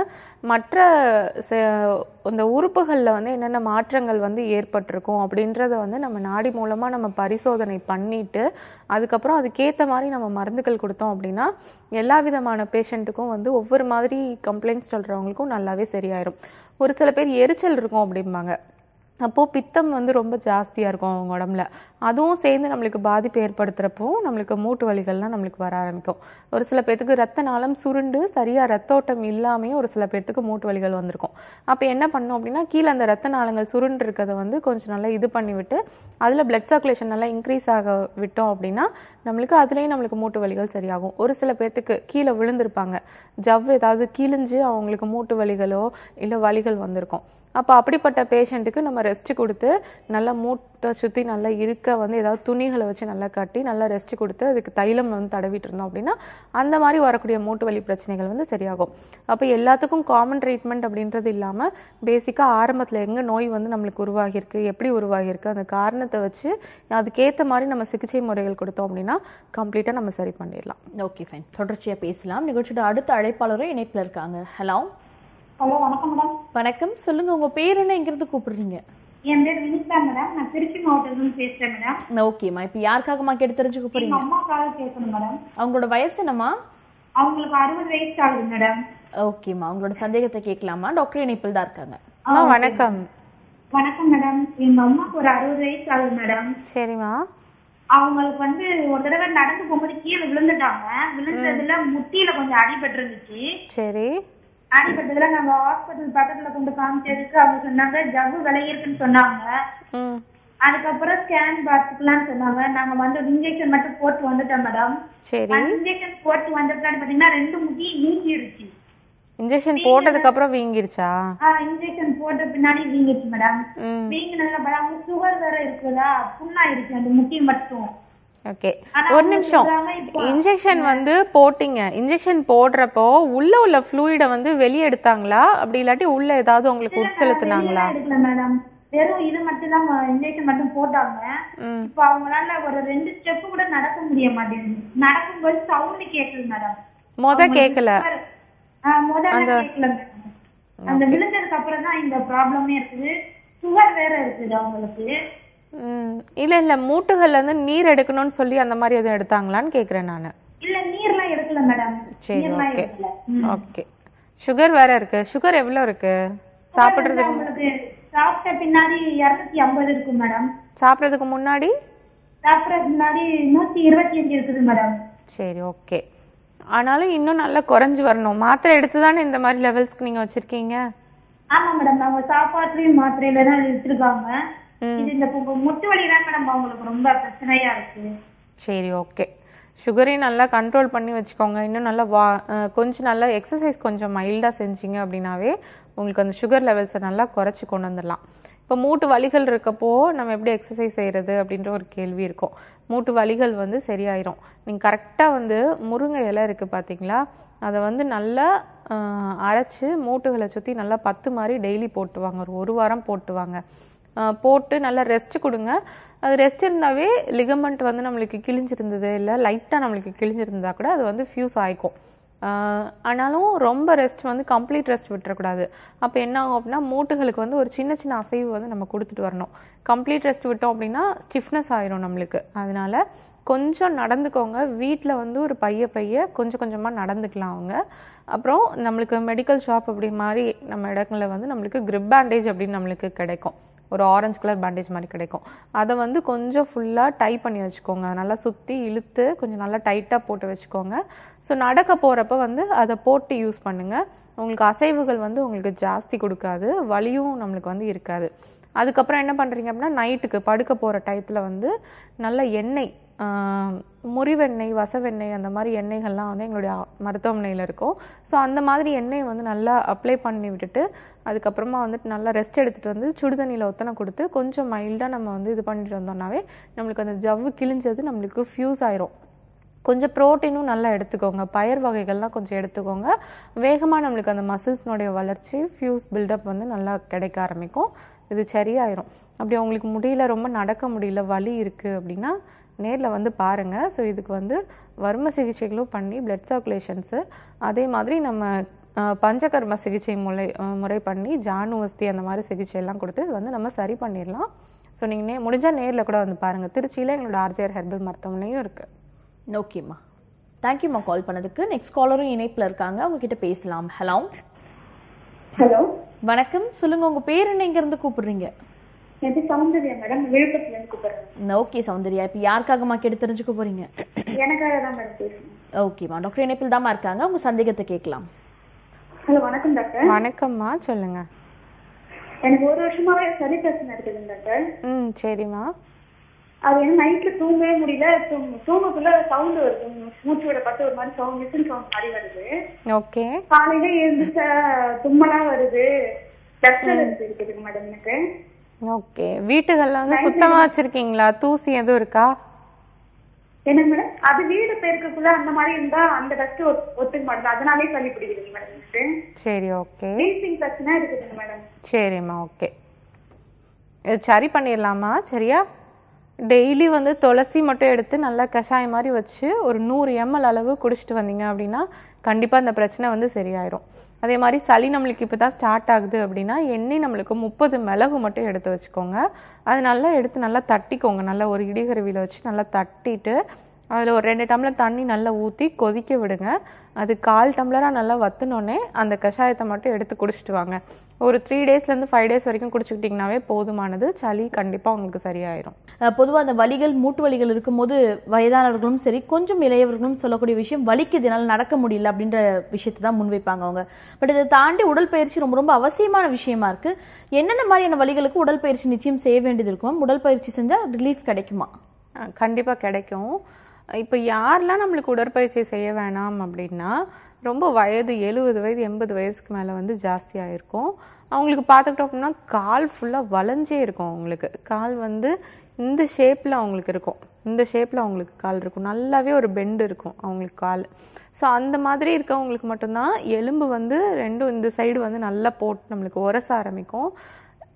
மற்ற ச- இந்த உறுப்புகளில் வந்து என்னென்ன மாற்றங்கள் வந்து ஏற்பட்டிருக்கும் அப்படின்றத வந்து நம்ம நாடி மூலமாக நம்ம பரிசோதனை பண்ணிட்டு அதுக்கப்புறம் அதுக்கேற்ற மாதிரி நம்ம மருந்துகள் கொடுத்தோம் அப்படின்னா எல்லா விதமான பேஷண்ட்டுக்கும் வந்து ஒவ்வொரு மாதிரி கம்ப்ளைண்ட்ஸ் சொல்கிறவங்களுக்கும் நல்லாவே சரியாயிரும் ஒரு சில பேர் எரிச்சல் இருக்கும் அப்படிம்பாங்க அப்போது பித்தம் வந்து ரொம்ப ஜாஸ்தியாக இருக்கும் அவங்க உடம்புல அதுவும் சேர்ந்து நம்மளுக்கு பாதிப்பு ஏற்படுத்துகிறப்போ நம்மளுக்கு மூட்டு வலிகள்லாம் நம்மளுக்கு வர ஆரம்பிக்கும் ஒரு சில பேர்த்துக்கு ரத்த நாளம் சுருண்டு சரியாக ரத்த ஓட்டம் இல்லாமையே ஒரு சில பேர்த்துக்கு மூட்டு வலிகள் வந்திருக்கும் அப்போ என்ன பண்ணோம் அப்படின்னா கீழே அந்த ரத்த நாளங்கள் சுருண்டு இருக்கிறத வந்து கொஞ்சம் நல்லா இது பண்ணி விட்டு அதில் பிளட் சர்க்குலேஷன் நல்லா இன்க்ரீஸ் ஆக விட்டோம் அப்படின்னா நம்மளுக்கு அதுலேயும் நம்மளுக்கு மூட்டு வலிகள் சரியாகும் ஒரு சில பேர்த்துக்கு கீழே விழுந்திருப்பாங்க ஜவ் ஏதாவது கிழிஞ்சு அவங்களுக்கு மூட்டு வலிகளோ இல்லை வலிகள் வந்திருக்கும் அப்போ அப்படிப்பட்ட பேஷண்ட்டுக்கு நம்ம ரெஸ்ட் கொடுத்து நல்லா மூட்டை சுற்றி நல்லா இருக்க வந்து ஏதாவது துணிகளை வச்சு நல்லா கட்டி நல்லா ரெஸ்ட் கொடுத்து அதுக்கு தைலம் வந்து தடவிட்டு இருந்தோம் அப்படின்னா அந்த மாதிரி வரக்கூடிய மூட்டு வலி பிரச்சனைகள் வந்து சரியாகும் அப்போ எல்லாத்துக்கும் காமன் ட்ரீட்மெண்ட் அப்படின்றது இல்லாமல் பேசிக்காக ஆரம்பத்தில் எங்கே நோய் வந்து நம்மளுக்கு உருவாகியிருக்கு எப்படி உருவாகியிருக்கு அந்த காரணத்தை வச்சு அதுக்கேற்ற மாதிரி நம்ம சிகிச்சை முறைகள் கொடுத்தோம் அப்படின்னா கம்ப்ளீட்டாக நம்ம சரி பண்ணிடலாம் ஓகே ஃபைன் தொடர்ச்சியா பேசலாம் நிகழ்ச்சியோட அடுத்த அழைப்பாளரும் இணைப்புல இருக்காங்க ஹலோ ஹலோ வணக்கம் மேடம் வணக்கம் சொல்லுங்க உங்க பேர் என்ன எங்கிருந்து கூப்பிடுறீங்க என் பேர் வினிதா மேடம் நான் திருச்சி மாவட்டத்துல பேசுறேன் மேடம் ஓகேம்மா இப்போ யாருக்காகமா கேட்டு தெரிஞ்சுக்க எங்க போறீங்க அம்மாக்காக பேசணும் மேடம் அவங்களோட வயசு என்னம்மா அவங்களுக்கு அறுபது வயசு ஆகுது மேடம் ஓகேம்மா உங்களோட சந்தேகத்தை கேட்கலாமா டாக்டர் இணைப்பில் தான் இருக்காங்க அம்மா வணக்கம் வணக்கம் மேடம் எங்க அம்மாக்கு ஒரு அறுபது வயசு ஆகுது மேடம் சரிம்மா அவங்களுக்கு வந்து ஒரு தடவை நடந்து போகும்போது கீழே விழுந்துட்டாங்க விழுந்ததுல முட்டியில கொஞ்சம் அடிபட்டு இருந்துச்சு சரி அடிபட்டதுல நாங்க ஹாஸ்பிட்டல் பக்கத்துல கொண்டு காமிச்சதுக்கு அவங்க சொன்னாங்க ஜவ்வு விளையிருக்குன்னு சொன்னாங்க ம் அதுக்கப்புறம் ஸ்கேன் பார்த்துக்கலாம்னு சொன்னாங்க நாங்க வந்து இன்ஜெக்ஷன் மட்டும் போட்டு வந்துட்டோம் மேடம் சரி அந்த இன்ஜெக்ஷன் போட்டு வந்த பின்னாடி பாத்தீங்கன்னா ரெண்டு முட்டி வீங்கிருச்சு இன்ஜெக்ஷன் போட்டதுக்கு அப்புறம் வீங்கிருச்சா இன்ஜெக்ஷன் போட்ட பின்னாடி வீங்கிருச்சு மேடம் ம் வீங்கினதுல படம் சுகர் வேற இருக்குதா புண்ணாயிருச்சு அந்த முட்டி மட்டும் ஓகே ஆனா ஒரு அவங்க நிமிஷம் சொல்றாங்க இப்போ- இன்ஜெக்ஷன் வந்து போட்டீங்க இன்ஜெக்ஷன் போடுறப்போ உள்ள உள்ள ஃப்ளூயிட வந்து வெளியே எடுத்தாங்களா அப்படி இல்லாட்டி உள்ள ஏதாவது உங்களுக்கு உட்செலுத்துனாங்களா வெளியெல்லாம் எடுக்கல மேடம் வெறும் இது மட்டும் தான் இன்ஜெக்ஷன் மட்டும் போட்டாங்க ம் இப்போ அவங்களால ஒரு ரெண்டு ஸ்டெப் கூட நடக்க முடிய மாட்டேங்குது நடக்கும்போது சவுண்ட் கேக்குது மேடம் மொத கேட்கல ஆஹ் முதல்ல கேட்கல அந்த விழுந்ததுக்கு அப்புறம் தான் இந்த ப்ராப்ளமே இருக்குது சுகர் வேற இருக்குது அவங்களுக்கு ம் இல்ல இல்ல மூட்டுகள்ல இருந்து நீர் எடுக்கணும்னு சொல்லி அந்த மாதிரி எதுவும் எடுத்தாங்களான்னு கேக்குறேன் நானு இல்ல நீர்லாம் எடுக்கல மேடம் சரி நீர்லாம் ஓகே எடுக்கல ஓகே சுகர் வேற இருக்கு சுகர் எவ்வளவு இருக்கு சாப்பிடுறதுக்கு உங்களுக்கு சாப்பிட்ட பின்னாடி இருநூத்தி ஐம்பது இருக்கு மேடம் சாப்பிடுறதுக்கு முன்னாடி சாப்பிடறதுக்கு முன்னாடி நூத்தி இருபத்தி அஞ்சு இருக்குது மேடம் சரி ஓகே ஆனாலும் இன்னும் நல்லா குறைஞ்சு வரணும் மாத்திரை எடுத்து தானே இந்த மாதிரி லெவல்ஸ்க்கு நீங்க வச்சிருக்கீங்க ஆமா மேடம் அவங்க சாப்பாட்டுலயும் மாத்திரையில தான் எடுத்திருக்காங்க இது இந்த பு- முட்டு வலி தான் மேடம் அவங்களுக்கு ரொம்ப பிரச்சனையா இருக்கு சரி ஓகே சுகரையும் நல்லா கண்ட்ரோல் பண்ணி வச்சுக்கோங்க இன்னும் நல்லா வா அஹ் கொஞ்சம் நல்லா எக்ஸசைஸ் கொஞ்சம் மைல்டாக செஞ்சீங்க அப்படின்னாவே உங்களுக்கு அந்த சுகர் லெவல்ஸை நல்லா குறைச்சி கொண்டு வந்துடலாம் இப்போ மூட்டு வலிகள் இருக்கப்போ நம்ம எப்படி எக்ஸசைஸ் செய்கிறது அப்படின்ற ஒரு கேள்வி இருக்கும் மூட்டு வலிகள் வந்து சரியாயிரும் நீங்கள் கரெக்டாக வந்து முருங்கை இலை இருக்குது பார்த்தீங்களா அதை வந்து நல்லா அஹ், அரைச்சு மூட்டுகளை சுற்றி நல்லா பத்து மாதிரி டெய்லி போட்டுவாங்க ஒரு ஒரு வாரம் போட்டுவாங்க ஆஹ் போட்டு நல்லா ரெஸ்ட் கொடுங்க அது ரெஸ்ட் இருந்தாவே லிகமெண்ட் வந்து நம்மளுக்கு கிழிஞ்சிருந்தது இல்லை லைட்டாக நம்மளுக்கு கிழிஞ்சிருந்தா கூட அது வந்து ஃபியூஸ் ஆயிக்கும் ஆஹ் ஆனாலும் ரொம்ப ரெஸ்ட் வந்து கம்ப்ளீட் ரெஸ்ட் விட்டுறக்கூடாது அப்போ என்ன ஆகும் அப்படின்னா மூட்டுகளுக்கு வந்து ஒரு சின்ன சின்ன அசைவு வந்து நம்ம கொடுத்துட்டு வரணும் கம்ப்ளீட் ரெஸ்ட் விட்டோம் அப்படின்னா ஸ்டிஃப்னஸ் ஆயிரும் நம்மளுக்கு அதனால கொஞ்சம் நடந்துக்கோங்க வீட்டில் வந்து ஒரு பைய பைய கொஞ்சம் கொஞ்சமாக நடந்துக்கலாம் அவங்க அப்புறம் நம்மளுக்கு மெடிக்கல் ஷாப் அப்படி மாதிரி நம்ம இடங்களில் வந்து நம்மளுக்கு கிரிப் பேண்டேஜ் அப்படின்னு நம்மளுக்கு கிடைக்கும் ஒரு ஆரஞ்சு கலர் பேண்டேஜ் மாதிரி கிடைக்கும் அதை வந்து கொஞ்சம் ஃபுல்லாக டை பண்ணி வச்சுக்கோங்க நல்லா சுற்றி இழுத்து கொஞ்சம் நல்லா டைட்டாக போட்டு வச்சுக்கோங்க ஸோ நடக்க போகிறப்ப வந்து அதை போட்டு யூஸ் பண்ணுங்கள் உங்களுக்கு அசைவுகள் வந்து உங்களுக்கு ஜாஸ்தி கொடுக்காது வலியும் நம்மளுக்கு வந்து இருக்காது அதுக்கப்புறம் என்ன பண்ணுறீங்க அப்படின்னா நைட்டுக்கு படுக்க போகிற டயத்தில் வந்து நல்ல எண்ணெய் ஆஹ், முறிவெண்ணெய் வசவெண்ணெய் அந்த மாதிரி எண்ணெய்கள்லாம் வந்து எங்களுடைய மருத்துவமனையில் இருக்கும் ஸோ அந்த மாதிரி எண்ணெய் வந்து நல்லா அப்ளை பண்ணி விட்டுட்டு அதுக்கப்புறமா வந்துட்டு நல்லா ரெஸ்ட் எடுத்துகிட்டு வந்து சுடுதண்ணியில் ஒத்தனை கொடுத்து கொஞ்சம் மைல்டாக நம்ம வந்து இது பண்ணிட்டு வந்தோம்னாவே நம்மளுக்கு அந்த ஜவ்வு கிழிஞ்சது நம்மளுக்கு ஃபியூஸ் ஆயிரும் கொஞ்சம் ப்ரோட்டீனும் நல்லா எடுத்துக்கோங்க பயர் வகைகள்லாம் கொஞ்சம் எடுத்துக்கோங்க வேகமாக நம்மளுக்கு அந்த மசில்ஸ்னுடைய வளர்ச்சி ஃபியூஸ் பில்டப் வந்து நல்லா கிடைக்க ஆரம்பிக்கும் இது சரியாயிரும் அப்படி உங்களுக்கு முடியல ரொம்ப நடக்க முடியல வலி இருக்குது அப்படின்னா நேரில் வந்து பாருங்கள் ஸோ இதுக்கு வந்து வர்ம சிகிச்சைகளும் பண்ணி பிளட் சர்க்குலேஷன்ஸு அதே மாதிரி நம்ம அஹ், பஞ்சகர்ம சிகிச்சை முறை அஹ், முறை பண்ணி ஜானுவஸ்தி அந்த மாதிரி சிகிச்சை எல்லாம் கொடுத்து இது வந்து நம்ம சரி பண்ணிடலாம் ஸோ நீங்கள் நே முடிஞ்சால் நேரில் கூட வந்து பாருங்கள் திருச்சியில் எங்களோட ஆர்ஜிஆர் ஹெர்பல் மருத்துவமனையும் இருக்குது ஓகேம்மா தேங்க்யூம்மா கால் பண்ணதுக்கு நெக்ஸ்ட் காலரும் இணைப்பில் இருக்காங்க அவங்க கிட்ட பேசலாம் ஹலோ ஹலோ வணக்கம் சொல்லுங்க உங்க பேர் என்ன இங்க இருந்து கூப்பிடுறீங்க என் பேர் சௌந்தர்யா மேடம் விழுப்புரத்துல இருந்து கூப்பிடுறேன் ஓகே சௌந்தர்யா இப்போ யாருக்காகம்மா கேட்டு தெரிஞ்சுக்க போறீங்க எனக்காக தான் மேடம் பேசுறேன் ஓகேம்மா டாக்டர் இணைப்பில் தாம்மா இருக்காங்க உங்க சந்தேகத்தை கேட்கலாம் ஹலோ வணக்கம் டாக்டர் வணக்கம்மா சொல்லுங்க எனக்கு ஒரு வருஷமாவே சளி பிரச்சனை இருக்குதுங்க டாக்டர் ம் சரிம்மா அது என்ன நைட்ல தூங்கவே முடியல தூங்க- தூங்கக்குள்ள சவுண்ட் வருது மூச்சு விட பட்டு ஒரு மாதிரி சவுண்ட் மிஷின் சவுண்ட் மாதிரி வருது ஓகே காலையில எழுந்துச்ச தும்மலா வருது டஸ்ட் அலர்ஜி இருக்குதுங்க மேடம் எனக்கு ஓகே வீட்டுகள்ல வந்து சுத்தமா வச்சிருக்கீங்களா தூசி எதுவும் இருக்கா என்ன மேடம் அது வீடு பெருக்கக்குள்ள அந்த மாதிரி இருந்தா அந்த டஸ்ட் ஒத்துக்க மாட்டேங்குது அதனாலே சளி பிடிக்குதுங்க மேடம் எனக்கு சரி ஓகே வீசிங் பிரச்சனை இருக்குதுங்க மேடம் சரிம்மா ஓகே இது சரி பண்ணிடலாமா சரியா டெய்லி வந்து துளசி மட்டும் எடுத்து நல்லா கஷாயம் மாதிரி வச்சு ஒரு நூறு எம்எல் அளவு குடிச்சிட்டு வந்தீங்க அப்படின்னா கண்டிப்பாக அந்த பிரச்சனை வந்து சரியாயிரும் அதே மாதிரி சளி நம்மளுக்கு இப்போ தான் ஸ்டார்ட் ஆகுது அப்படின்னா எண்ணெய் நம்மளுக்கு முப்பது மிளகு மட்டும் எடுத்து வச்சுக்கோங்க அது நல்லா எடுத்து நல்லா தட்டிக்கோங்க நல்லா ஒரு இடிகருவியில் வச்சு நல்லா தட்டிட்டு அதில் ஒரு ரெண்டு டம்ளர் தண்ணி நல்லா ஊற்றி கொதிக்க விடுங்க அது கால் டம்ளராக நல்லா வத்துனோடனே அந்த கஷாயத்தை மட்டும் எடுத்து குடிச்சிட்டு வாங்க ஒரு த்ரீ டேஸ்லேருந்து ஃபைவ் டேஸ் வரைக்கும் குடிச்சுக்கிட்டிங்கனாவே போதுமானது சளி கண்டிப்பாக உங்களுக்கு சரியாயிரும் பொதுவாக அந்த வலிகள் மூட்டு வலிகள் இருக்கும்போது வயதானவர்களும் சரி கொஞ்சம் இளையவர்களும் சொல்லக்கூடிய விஷயம் வலிக்குது என்னால் நடக்க முடியல அப்படின்ற விஷயத்தை தான் முன்வைப்பாங்க அவங்க பட் இதை தாண்டி உடற்பயிற்சி ரொம்ப ரொம்ப அவசியமான விஷயமா இருக்கு என்னென்ன மாதிரியான வலிகளுக்கு உடற்பயிற்சி நிச்சயம் செய்ய வேண்டியது இருக்கும் உடற்பயிற்சி செஞ்சா ரிலீஃப் கிடைக்குமா கண்டிப்பாக கிடைக்கும் இப்போ யாரெல்லாம் நம்மளுக்கு உடற்பயிற்சி செய்ய வேணாம் அப்படின்னா ரொம்ப வயது எழுபது வயது எண்பது வயசுக்கு மேலே வந்து ஜாஸ்தியாக இருக்கும் அவங்களுக்கு பார்த்துக்கிட்டோம் அப்படின்னா கால் ஃபுல்லாக வளைஞ்சே இருக்கும் அவங்களுக்கு கால் வந்து இந்த ஷேப்பில் அவங்களுக்கு இருக்கும் இந்த ஷேப்பில் அவங்களுக்கு கால் இருக்கும் நல்லாவே ஒரு பெண்டு இருக்கும் அவங்களுக்கு கால் ஸோ அந்த மாதிரி இருக்கவங்களுக்கு மட்டும்தான் எலும்பு வந்து ரெண்டும் இந்த சைடு வந்து நல்லா போட்டு நம்மளுக்கு உரச ஆரம்பிக்கும்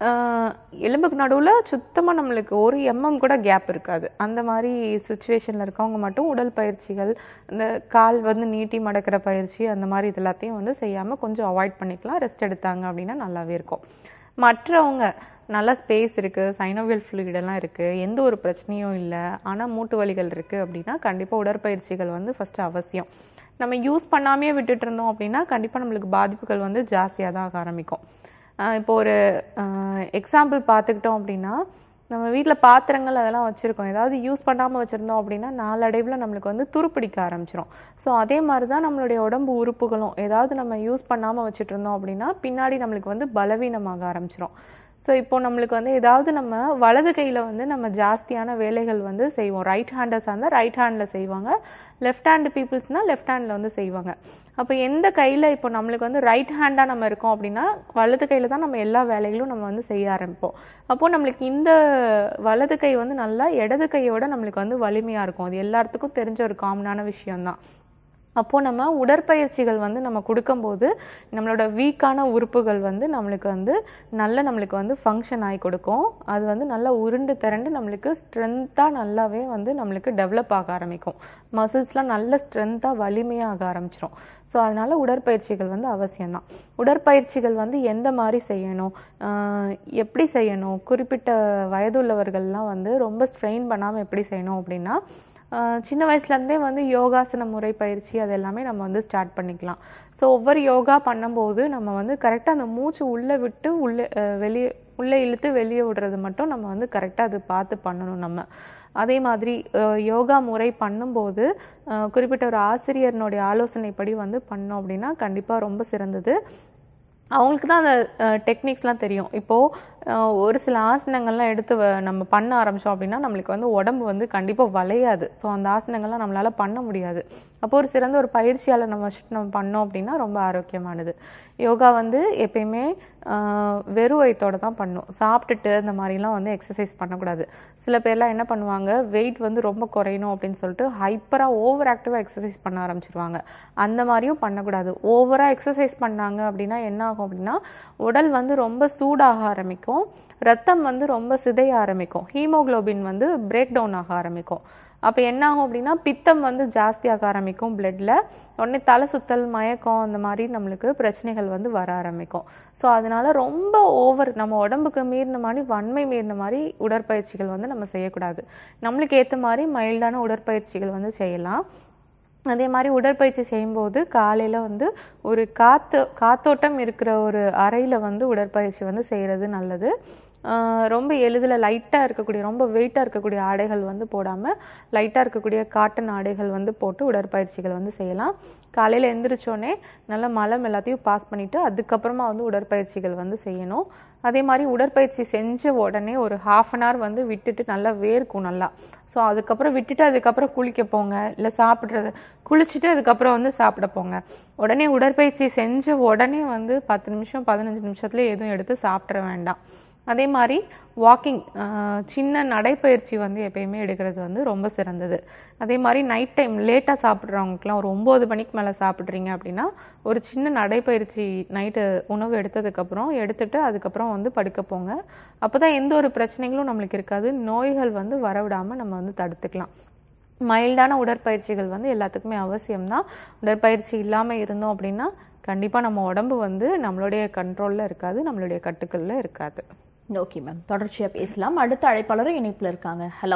ஆஹ் எலும்புக்கு நடுவில் சுத்தமாக நம்மளுக்கு ஒரு எம்எம் கூட கேப் இருக்காது அந்த மாதிரி சுச்சுவேஷனில் இருக்கவங்க மட்டும் உடல் பயிற்சிகள் இந்த கால் வந்து நீட்டி மடக்கிற பயிற்சி அந்த மாதிரி இது எல்லாத்தையும் வந்து செய்யாமல் கொஞ்சம் அவாய்ட் பண்ணிக்கலாம் ரெஸ்ட் எடுத்தாங்க அப்படின்னா நல்லாவே இருக்கும் மற்றவங்க நல்ல ஸ்பேஸ் இருக்குது சைனோவியல் fluid எல்லாம் இருக்குது எந்த ஒரு பிரச்சனையும் இல்லை ஆனால் மூட்டு வலிகள் இருக்குது அப்படின்னா கண்டிப்பாக உடற்பயிற்சிகள் வந்து ஃபஸ்ட்டு அவசியம் நம்ம யூஸ் பண்ணாமையே விட்டுட்டு இருந்தோம் அப்படின்னா கண்டிப்பாக நம்மளுக்கு பாதிப்புகள் வந்து ஜாஸ்தியாக தான் ஆக ஆரம்பிக்கும் ஆஹ் இப்போ ஒரு எக்ஸாம்பிள் பார்த்துக்கிட்டோம் அப்படின்னா நம்ம வீட்டில் பாத்திரங்கள் அதெல்லாம் வச்சுருக்கோம் ஏதாவது யூஸ் பண்ணாமல் வச்சுருந்தோம் அப்படின்னா நாளடைவில் நம்மளுக்கு வந்து துருப்பிடிக்க ஆரம்பிச்சிரும் ஸோ அதே மாதிரி தான் நம்மளுடைய உடம்பு உறுப்புகளும் ஏதாவது நம்ம யூஸ் பண்ணாமல் வச்சுட்டு இருந்தோம் அப்படின்னா பின்னாடி நம்மளுக்கு வந்து பலவீனமாக ஆரம்பிச்சிரும் ஸோ இப்போ நம்மளுக்கு வந்து ஏதாவது நம்ம வலது கையில் வந்து நம்ம ஜாஸ்தியான வேலைகள் வந்து செய்வோம் ரைட் ஹேண்டர்ஸாக இருந்தால் ரைட் ஹேண்டில் செய்வாங்க லெஃப்ட் ஹேண்ட் பீப்புள்ஸ்னால் லெஃப்ட் ஹேண்டில் வந்து செய்வாங்க அப்போ எந்த கையில் இப்போ நம்மளுக்கு வந்து ரைட் ஹேண்டாக நம்ம இருக்கோம் அப்படின்னா வலது கையில் தான் நம்ம எல்லா வேலைகளும் நம்ம வந்து செய்ய ஆரம்பிப்போம் அப்போது நம்மளுக்கு இந்த வலது கை வந்து நல்லா இடது கையோட நம்மளுக்கு வந்து வலிமையாக இருக்கும் அது எல்லாத்துக்கும் தெரிஞ்ச ஒரு காமனான விஷயம்தான் அப்போ நம்ம உடற்பயிற்சிகள் வந்து நம்ம கொடுக்கும்போது நம்மளோட வீக்கான உறுப்புகள் வந்து நம்மளுக்கு வந்து நல்ல நம்மளுக்கு வந்து ஃபங்க்ஷன் ஆகி கொடுக்கும் அது வந்து நல்லா உருண்டு திரண்டு நம்மளுக்கு ஸ்ட்ரென்த்தாக நல்லாவே வந்து நம்மளுக்கு டெவலப் ஆக ஆரம்பிக்கும் மசில்ஸ்லாம் நல்ல ஸ்ட்ரென்த்தாக வலிமையாக ஆக ஆரம்பிச்சிரும் ஸோ அதனால உடற்பயிற்சிகள் வந்து அவசியம்தான் உடற்பயிற்சிகள் வந்து எந்த மாதிரி செய்யணும் ஆஹ் எப்படி செய்யணும் குறிப்பிட்ட வயதுள்ளவர்கள்லாம் வந்து ரொம்ப ஸ்ட்ரெயின் பண்ணாமல் எப்படி செய்யணும் அப்படின்னா ஆஹ் சின்ன வயசுலேருந்தே வந்து யோகாசன முறை பயிற்சி அது எல்லாமே நம்ம வந்து ஸ்டார்ட் பண்ணிக்கலாம் ஸோ ஒவ்வொரு யோகா பண்ணும்போது நம்ம வந்து கரெக்டாக அந்த மூச்சு உள்ளே விட்டு உள்ளே அஹ் வெளியே உள்ளே இழுத்து வெளியே விடுறது மட்டும் நம்ம வந்து கரெக்டாக அது பார்த்து பண்ணணும் நம்ம அதே மாதிரி அஹ் யோகா முறை பண்ணும்போது அஹ் குறிப்பிட்ட ஒரு ஆசிரியர்னுடைய ஆலோசனைப்படி வந்து பண்ணோம் அப்படின்னா கண்டிப்பாக ரொம்ப சிறந்தது அவங்களுக்கு தான் அந்த டெக்னிக்ஸ்லாம் தெரியும் இப்போது ஒரு சில ஆசனங்கள்லாம் எடுத்து வ- நம்ம பண்ண ஆரம்பிச்சோம் அப்படின்னா நம்மளுக்கு வந்து உடம்பு வந்து கண்டிப்பாக வளையாது ஸோ அந்த ஆசனங்கள்லாம் நம்மளால பண்ண முடியாது அப்போ ஒரு சிறந்த ஒரு பயிற்சியாளர் நம்ம வச்சுட்டு நம்ம பண்ணோம் அப்படின்னா ரொம்ப ஆரோக்கியமானது யோகா வந்து எப்பயுமே ஆஹ், வெறும் வயிற்றோட தான் பண்ணும் சாப்பிட்டுட்டு அந்த மாதிரிலாம் வந்து எக்ஸசைஸ் பண்ணக்கூடாது சில பேர்லாம் என்ன பண்ணுவாங்க வெயிட் வந்து ரொம்ப குறையணும் அப்படின்னு சொல்லிட்டு ஹைப்பராக ஓவர் ஆக்டிவாக எக்ஸசைஸ் பண்ண ஆரம்பிச்சிருவாங்க அந்த மாதிரியும் பண்ணக்கூடாது ஓவராக எக்ஸசைஸ் பண்ணாங்க அப்படின்னா என்ன ஆகும் அப்படின்னா உடல் வந்து ரொம்ப சூடாக ஆரம்பிக்கும் ரத்தம் வந்து ரொம்ப சிதைய ஆரம்பிக்கும் ஹீமோகுளோபின் வந்து பிரேக் டவுன் ஆக ஆரம்பிக்கும் அப்போ என்ன ஆகும் அப்படின்னா பித்தம் வந்து ஜாஸ்தியாக ஆரம்பிக்கும் பிளட்ல உடனே தலை சுத்தல் மயக்கம் அந்த மாதிரி நம்மளுக்கு பிரச்சனைகள் வந்து வர ஆரம்பிக்கும் ஸோ அதனால ரொம்ப ஓவர் நம்ம உடம்புக்கு மீறின மாதிரி வன்மை மீறின மாதிரி உடற்பயிற்சிகள் வந்து நம்ம செய்யக்கூடாது நம்மளுக்கு ஏற்ற மாதிரி மைல்டான உடற்பயிற்சிகள் வந்து செய்யலாம் அதே மாதிரி உடற்பயிற்சி செய்யும்போது காலையில் வந்து ஒரு காற்று காத்தோட்டம் இருக்கிற ஒரு அறையில் வந்து உடற்பயிற்சி வந்து செய்கிறது நல்லது ஆஹ் ரொம்ப எளிதில் லைட்டாக இருக்கக்கூடிய ரொம்ப வெயிட்டாக இருக்கக்கூடிய ஆடைகள் வந்து போடாமல் லைட்டாக இருக்கக்கூடிய காட்டன் ஆடைகள் வந்து போட்டு உடற்பயிற்சிகள் வந்து செய்யலாம் காலையில் எந்திரிச்சோடனே நல்லா மலம் எல்லாத்தையும் பாஸ் பண்ணிவிட்டு அதுக்கப்புறமா வந்து உடற்பயிற்சிகள் வந்து செய்யணும் அதே மாதிரி உடற்பயிற்சி செஞ்ச உடனே ஒரு ஹாஃப் அன் ஹவர் வந்து விட்டுட்டு நல்லா வேர்க்கும் நல்லா ஸோ அதுக்கப்புறம் விட்டுட்டு அதுக்கப்புறம் குளிக்க போங்க இல்லை சாப்பிட்றது குளிச்சுட்டு அதுக்கப்புறம் வந்து சாப்பிட போங்க உடனே உடற்பயிற்சி செஞ்ச உடனே வந்து பத்து நிமிஷம் பதினஞ்சு நிமிஷத்துல எதுவும் எடுத்து சாப்பிட்ற வேண்டாம் அதே மாதிரி வாக்கிங் சின்ன நடைப்பயிற்சி வந்து எப்பயுமே எடுக்கிறது வந்து ரொம்ப சிறந்தது அதே மாதிரி நைட் டைம் லேட்டாக சாப்பிட்றவங்களுக்குலாம் ஒரு ஒம்பது மணிக்கு மேலே சாப்பிட்றீங்க அப்படின்னா ஒரு சின்ன நடைப்பயிற்சி நைட்டு உணவு எடுத்ததுக்கப்புறம் எடுத்துட்டு அதுக்கப்புறம் வந்து படுக்க போங்க அப்போ தான் எந்த ஒரு பிரச்சனைகளும் நம்மளுக்கு இருக்காது நோய்கள் வந்து வரவிடாமல் நம்ம வந்து தடுத்துக்கலாம் மைல்டான உடற்பயிற்சிகள் வந்து எல்லாத்துக்குமே அவசியம்தான் உடற்பயிற்சி இல்லாமல் இருந்தோம் அப்படின்னா கண்டிப்பாக நம்ம உடம்பு வந்து நம்மளுடைய கண்ட்ரோலில் இருக்காது நம்மளுடைய கட்டுக்களில் இருக்காது ஓகே மேம் தொடர்ச்சியா பேசலாம் அடுத்த அழைப்பாளரும் இணைப்புல இருக்காங்க ஹலோ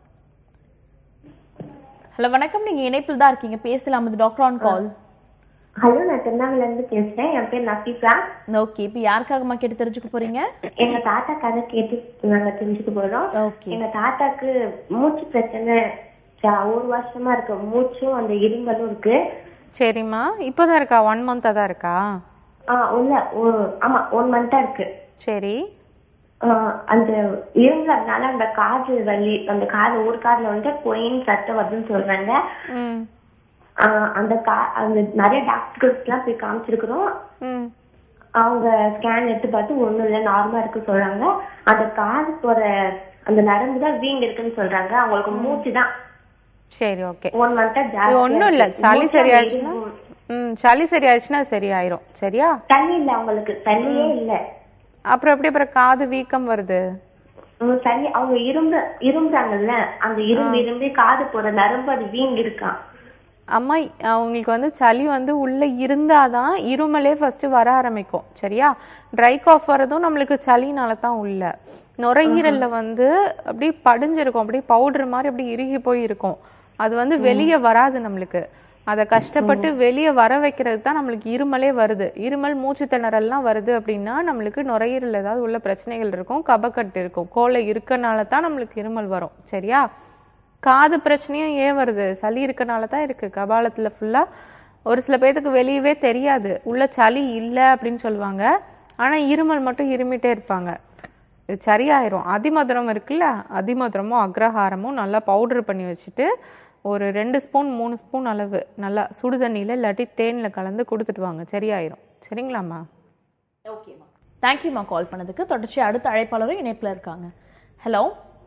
ஹலோ வணக்கம் நீங்க இணைப்பில் தான் இருக்கீங்க பேசலாம் இது டாக்டர் ஆன் கால் ஹலோ நான் திருநாவில இருந்து பேசுறேன் என் பேர் நஃபீஸா ஓகே இப்போ யாருக்காகமா கேட்டு தெரிஞ்சுக்க போறீங்க எங்க தாத்தா கதை கேட்டு நாங்க தெரிஞ்சுக்க போறோம் ஓகே எங்க தாத்தாக்கு மூச்சு பிரச்சனை ஜா- ஒரு வருஷமா இருக்கு மூச்சும் அந்த இரும்பலும் இருக்கு சரிம்மா இப்போதான் இருக்கா ஒன் மந்த்தாக தான் இருக்கா ஆ உள்ள ஒ- ஆமா ஒன் மந்தா இருக்கு சரி ஆ, அந்த இரும்புறதுனால அந்த காது வலி அந்த காது ஒரு காதுல வந்து பொயின் சத்தம் வருதுன்னு சொல்றாங்க ம் ஆ, அந்த கா அந்த நிறைய டாக்டர்ஸ் எல்லாம் போய் காமிச்சிருக்கிறோம் ம் அவங்க ஸ்கேன் எடுத்து பார்த்து ஒண்ணும் இல்ல நார்மலா இருக்கு சொல்றாங்க அந்த காது போற அந்த நரம்பு தான் வீங்க இருக்குன்னு சொல்றாங்க அவங்களுக்கு மூச்சு தான் சரி ஓகே ஒன் மந்தா இது ஜாஸ்தி ஒன்றும் இல்லை சளி சரியாயிடுச்சுன்னா ம் சளி சரியாயிடுச்சுன்னா அது சரியாயிரும் சரியா தண்ணி இல்ல அவங்களுக்கு தண்ணியே இல்ல அப்புறம் எப்படி அப்புறம் காது வீக்கம் வருது அவங்க சரி அவங்க இரும்பு இரும்புறாங்கல்ல அந்த இரும்பு இரும்பு காது போற நரம்பு அது வீங்கி இருக்கான் அம்மா அவங்களுக்கு வந்து சளி வந்து உள்ள இருந்தாதான் இருமலே ஃபர்ஸ்ட் வர ஆரம்பிக்கும் சரியா ட்ரை காஃப் வரதும் நம்மளுக்கு சளினால தான் உள்ள நுரையீரல்ல வந்து அப்படியே படிஞ்சிருக்கும் அப்படியே பவுடர் மாதிரி அப்படியே இறுகி போய் இருக்கும் அது வந்து வெளியே வராது நம்மளுக்கு அதை கஷ்டப்பட்டு வெளியே வர வைக்கிறது தான் நம்மளுக்கு இருமலே வருது இருமல் மூச்சு திணறல்லாம் வருது அப்படின்னா நம்மளுக்கு நுரையீரல் ஏதாவது உள்ள பிரச்சனைகள் இருக்கும் கபக்கட்டு இருக்கும் கோலை இருக்கனால தான் நம்மளுக்கு இருமல் வரும் சரியா காது பிரச்சனையும் ஏன் வருது சளி இருக்கனால தான் இருக்கு கபாலத்துல ஃபுல்லா ஒரு சில பேர்த்துக்கு வெளியவே தெரியாது உள்ள சளி இல்லை அப்படின்னு சொல்லுவாங்க ஆனா இருமல் மட்டும் இருமிட்டே இருப்பாங்க இது சரியாயிரும் அதிமதுரம் இருக்குல்ல அதிமதுரமும் அக்ரஹாரமும் நல்லா பவுடர் பண்ணி வச்சுட்டு ஒரு ரெண்டு ஸ்பூன் மூணு ஸ்பூன் அளவு நல்லா சுடு தண்ணியில இல்லாட்டி தேன்ல கலந்து கொடுத்துட்டு வாங்க சரியாயிரும் சரிங்களாம்மா ஓகேம்மா தேங்க்யூம்மா கால் பண்ணதுக்கு தொடர்ச்சி அடுத்த அழைப்பாளரும் இணைப்புல இருக்காங்க ஹலோ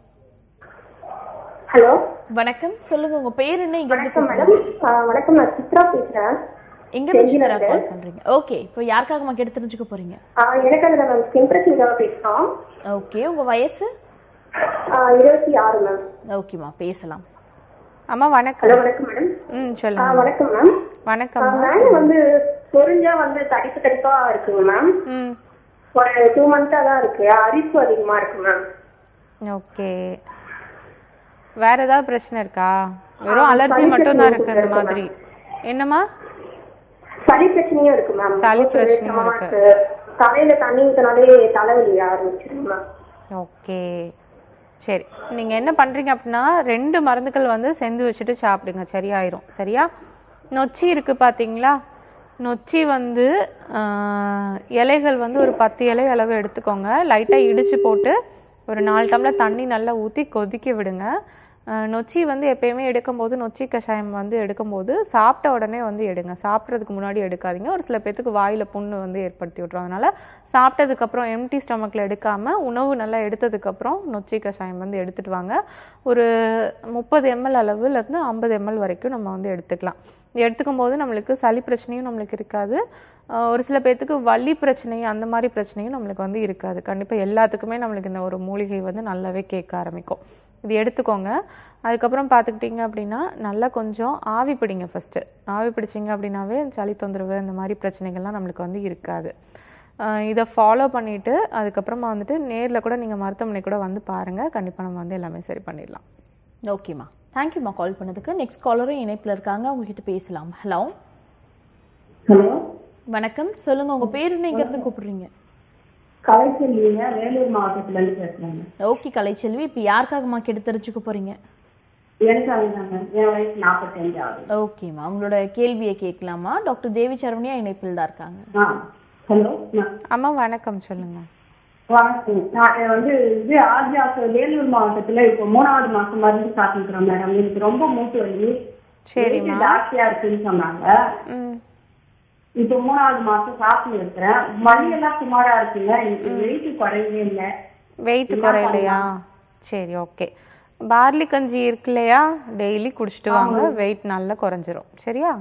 ஹலோ வணக்கம் சொல்லுங்க உங்க பேர் என்ன இங்க இருந்து வணக்கம் மேடம் ஆ, வணக்கம் நான் சித்ரா பேசுறேன் எங்க இருந்து சித்ரா கால் பண்றீங்க ஓகே இப்போ யாருக்காகமா கேட்டு தெரிஞ்சுக்க போறீங்க ஆ, எனக்கு அதில் மேம் ஸ்கின் பிரச்சனைக்காக பேசுறோம் ஓகே உங்க வயசு ஆ, இருபத்தி ஆறு மேம் ஓகேம்மா பேசலாம் அம்மா வணக்கம் ஹலோ வணக்கம் மேடம் ம் ஆ, சொல்லுங்க வணக்கம் மேம் வணக்கம் மேலே வந்து சொரிஞ்சா வந்து தடிப்பு தடிப்பா இருக்குங்க மேம் ம் ஒரு டூ மந்த்தா தான் இருக்கு அரிப்பு அதிகமா இருக்கு மேம் ஓகே வேற ஏதாவது பிரச்சனை இருக்கா வெறும் ஆ, அலர்ஜி சளி மட்டும் தான் பிரச்சனை இருக்கு அந்த இருக்கு மாதிரி என்னம்மா சளி பிரச்சனையும் இருக்கு மேம் சளி மூச்சு பிரச்சனையும் வேகமா இருக்கு. தலையில தண்ணி ஊத்தினாலே தலைவலி ஆரம்பிச்சிருக்கு மேம் ஓகே சரி நீங்க என்ன பண்றீங்க அப்படின்னா ரெண்டு மருந்துகள் வந்து செஞ்சு வச்சுட்டு சாப்பிடுங்க சரியாயிரும் சரியா நொச்சி இருக்கு பாத்தீங்களா நொச்சி வந்து ஆஹ், இலைகள் வந்து ஒரு பத்து இலை அளவு எடுத்துக்கோங்க லைட்டா இடிச்சு போட்டு ஒரு நாலு டம்ளர் தண்ணி நல்லா ஊத்தி கொதிக்க விடுங்க ஆஹ், நொச்சி வந்து எப்பயுமே எடுக்கும்போது நொச்சி கஷாயம் வந்து எடுக்கும்போது சாப்பிட்ட உடனே வந்து எடுங்க சாப்பிட்றதுக்கு முன்னாடி எடுக்காதீங்க ஒரு சில பேத்துக்கு வாயில புண்ணு வந்து ஏற்படுத்தி விட்ரும் அதனால சாப்பிட்டதுக்கு அப்புறம் எம்டி ஸ்டமக்ல எடுக்காம உணவு நல்லா எடுத்ததுக்கு அப்புறம் நொச்சி கஷாயம் வந்து எடுத்துட்டு வாங்க ஒரு முப்பது எம்எல் அளவுல இருந்து ஐம்பது எம்எல் வரைக்கும் நம்ம வந்து எடுத்துக்கலாம் இது எடுத்துக்கும் போது நம்மளுக்கு சளி பிரச்சனையும் நம்மளுக்கு இருக்காது ஆஹ் ஒரு சில பேர்த்துக்கு வலி பிரச்சனை அந்த மாதிரி பிரச்சனையும் நம்மளுக்கு வந்து இருக்காது கண்டிப்பா எல்லாத்துக்குமே நம்மளுக்கு இந்த ஒரு மூலிகை வந்து நல்லாவே கேட்க ஆரம்பிக்கும் இது எடுத்துக்கோங்க அதுக்கப்புறம் பார்த்துக்கிட்டிங்க அப்படின்னா நல்லா கொஞ்சம் ஆவி பிடிங்க ஃபஸ்ட்டு ஆவி பிடிச்சிங்க அப்படின்னாவே சளி தொந்தரவு இந்த மாதிரி பிரச்சனைகள்லாம் நம்மளுக்கு வந்து இருக்காது ஆஹ் இதை ஃபாலோ பண்ணிட்டு அதுக்கப்புறமா வந்துட்டு நேரில் கூட நீங்கள் மருத்துவமனை கூட வந்து பாருங்கள் கண்டிப்பாக நம்ம வந்து எல்லாமே சரி பண்ணிடலாம் ஓகேம்மா தேங்க்யூம்மா கால் பண்ணதுக்கு நெக்ஸ்ட் காலரும் இணைப்புல இருக்காங்க அவங்க கிட்ட பேசலாம் ஹலோ ஹலோ வணக்கம் சொல்லுங்க உங்க பேர் என்ன இங்க இருந்து கூப்பிடுறீங்க கலைச்செல்விங்க வேலூர் மாவட்டத்துல இருந்து பேசுறேங்க ஓகே கலைச்செல்வி இப்போ யாருக்காகம்மா கேட்டு தெரிஞ்சுக்க போறீங்க எனக்கு அதுதாங்க என் வயசு நாற்பத்தஞ்சு ஆகுது ஓகேம்மா உங்களோட கேள்வியை கேட்கலாமா டாக்டர் தேவி சரவணியா இணைப்பில் தான் இருக்காங்க ஆ ஹலோ நான் அம்மா வணக்கம் சொல்லுங்கள் வணக்கம் நான் வந்து இது ஆர்ஜியாஸ் வேலூர் மாவட்டத்துல இப்போ மூணாவது மாசம் மருந்து சாப்பிட்டுக்கிறோம் மேடம் எனக்கு ரொம்ப மூட்டு வலி சரிம்மா. weight ஜாஸ்தியா இருக்குன்னு சொன்னாங்க ம் இப்போ மூணாவது மாசம் சாப்பிட்டு இருக்கிறேன் வலி எல்லாம் சுமாரா இருக்குங்க எனக்கு வெயிட் குறையவே இல்லை வெயிட் குறையலையா சரி ஓகே பார்லி கஞ்சி இருக்கு இல்லையா டெய்லி குடிச்சிட்டு வாங்க வெயிட் நல்லா குறைஞ்சிரும் சரியா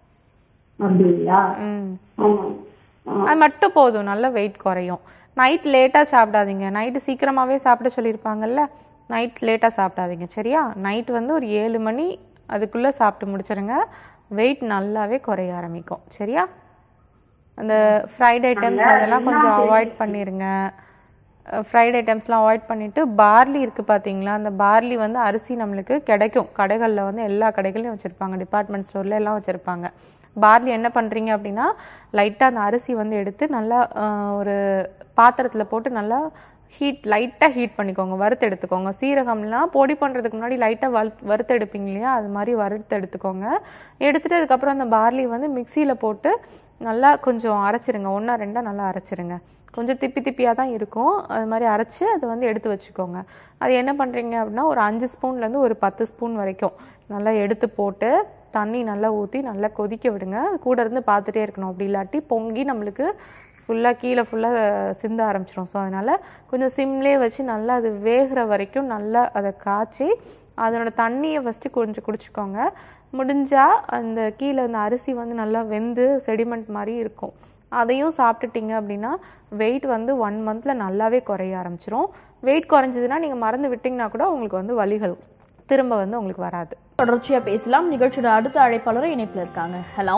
அப்படிங்களா ம் ஆமா அது மட்டும் போதும் நல்ல வெயிட் குறையும் நைட் லேட்டாக சாப்பிடாதீங்க நைட்டு சீக்கிரமாகவே சாப்பிட சொல்லியிருப்பாங்கல்ல நைட் லேட்டாக சாப்பிடாதீங்க சரியா நைட் வந்து ஒரு ஏழு மணி அதுக்குள்ளே சாப்பிட்டு முடிச்சிருங்க வெயிட் நல்லாவே குறைய ஆரம்பிக்கும் சரியா அந்த ஃப்ரைட் ஐட்டம்ஸ் அதெல்லாம் கொஞ்சம் அவாய்ட் பண்ணிடுங்க ஃப்ரைட் ஐட்டம்ஸ்லாம் அவாய்ட் பண்ணிட்டு பார்லி இருக்கு பாத்தீங்களா அந்த பார்லி வந்து அரிசி நம்மளுக்கு கிடைக்கும் கடைகளில் வந்து எல்லா கடைகளையும் வச்சிருப்பாங்க டிபார்ட்மெண்ட் ஸ்டோர்ல எல்லாம் வச்சிருப்பாங்க பார்லி என்ன பண்றீங்க அப்படின்னா லைட்டா அந்த அரிசி வந்து எடுத்து நல்லா ஆஹ், ஒரு பாத்திரத்துல போட்டு நல்லா ஹீட் லைட்டா ஹீட் பண்ணிக்கோங்க வறுத்து எடுத்துக்கோங்க சீரகம்லாம் பொடி பண்றதுக்கு முன்னாடி லைட்டா வறுத்து எடுப்பீங்க இல்லையா அது மாதிரி வறுத்து எடுத்துக்கோங்க எடுத்துட்டு அதுக்கப்புறம் அந்த பார்லி வந்து மிக்சியில போட்டு நல்லா கொஞ்சம் அரைச்சிருங்க ஒன்றா ரெண்டா நல்லா அரைச்சிருங்க கொஞ்சம் திப்பி திப்பியாக தான் இருக்கும் அது மாதிரி அரைச்சு அதை வந்து எடுத்து வச்சுக்கோங்க அது என்ன பண்ணுறீங்க அப்படின்னா ஒரு அஞ்சு ஸ்பூன்லேருந்து ஒரு பத்து ஸ்பூன் வரைக்கும் நல்லா எடுத்து போட்டு தண்ணி நல்லா ஊற்றி நல்லா கொதிக்க விடுங்க அது கூட இருந்து பார்த்துட்டே இருக்கணும் அப்படி இல்லாட்டி பொங்கி நம்மளுக்கு ஃபுல்லாக கீழே ஃபுல்லாக சிந்த ஆரம்பிச்சிடும் ஸோ அதனால் கொஞ்சம் சிம்லே வச்சு நல்லா அது வேகிற வரைக்கும் நல்லா அதை காய்ச்சி அதனோட தண்ணியை ஃபஸ்ட்டு கொஞ்சம் குடிச்சுக்கோங்க முடிஞ்சா அந்த கீழே அந்த அரிசி வந்து நல்லா வெந்து செடிமெண்ட் மாதிரி இருக்கும் அதையும் சாப்பிட்டுட்டீங்க அப்படின்னா வெயிட் வந்து ஒன் மந்தில் நல்லாவே குறைய ஆரம்பிச்சிரும் வெயிட் குறைஞ்சதுன்னா நீங்கள் மறந்து விட்டிங்கன்னா கூட உங்களுக்கு வந்து வலிகள் திரும்ப வந்து உங்களுக்கு வராது தொடர்ச்சியா பேசலாம் நிகழ்ச்சியோட அடுத்த அழைப்பாளர் இணைப்புல இருக்காங்க ஹலோ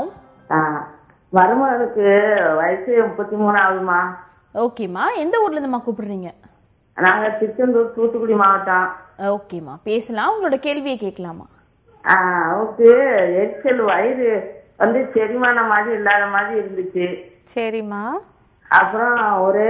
மருமகளுக்கு வயசு முப்பத்தி மூணு ஆகுதுமா ஓகேம்மா எந்த ஊர்ல இருந்துமா கூப்பிடுறீங்க நாங்க திருச்செந்தூர் தூத்துக்குடி மாவட்டம் ஓகேம்மா பேசலாம் உங்களோட கேள்வியை கேட்கலாமா ஆ, அவருக்கு எரிச்சல் வயிறு வந்து செரிமானம் மாதிரி இல்லாத மாதிரி இருந்துச்சு சரிம்மா அப்புறம் ஒரு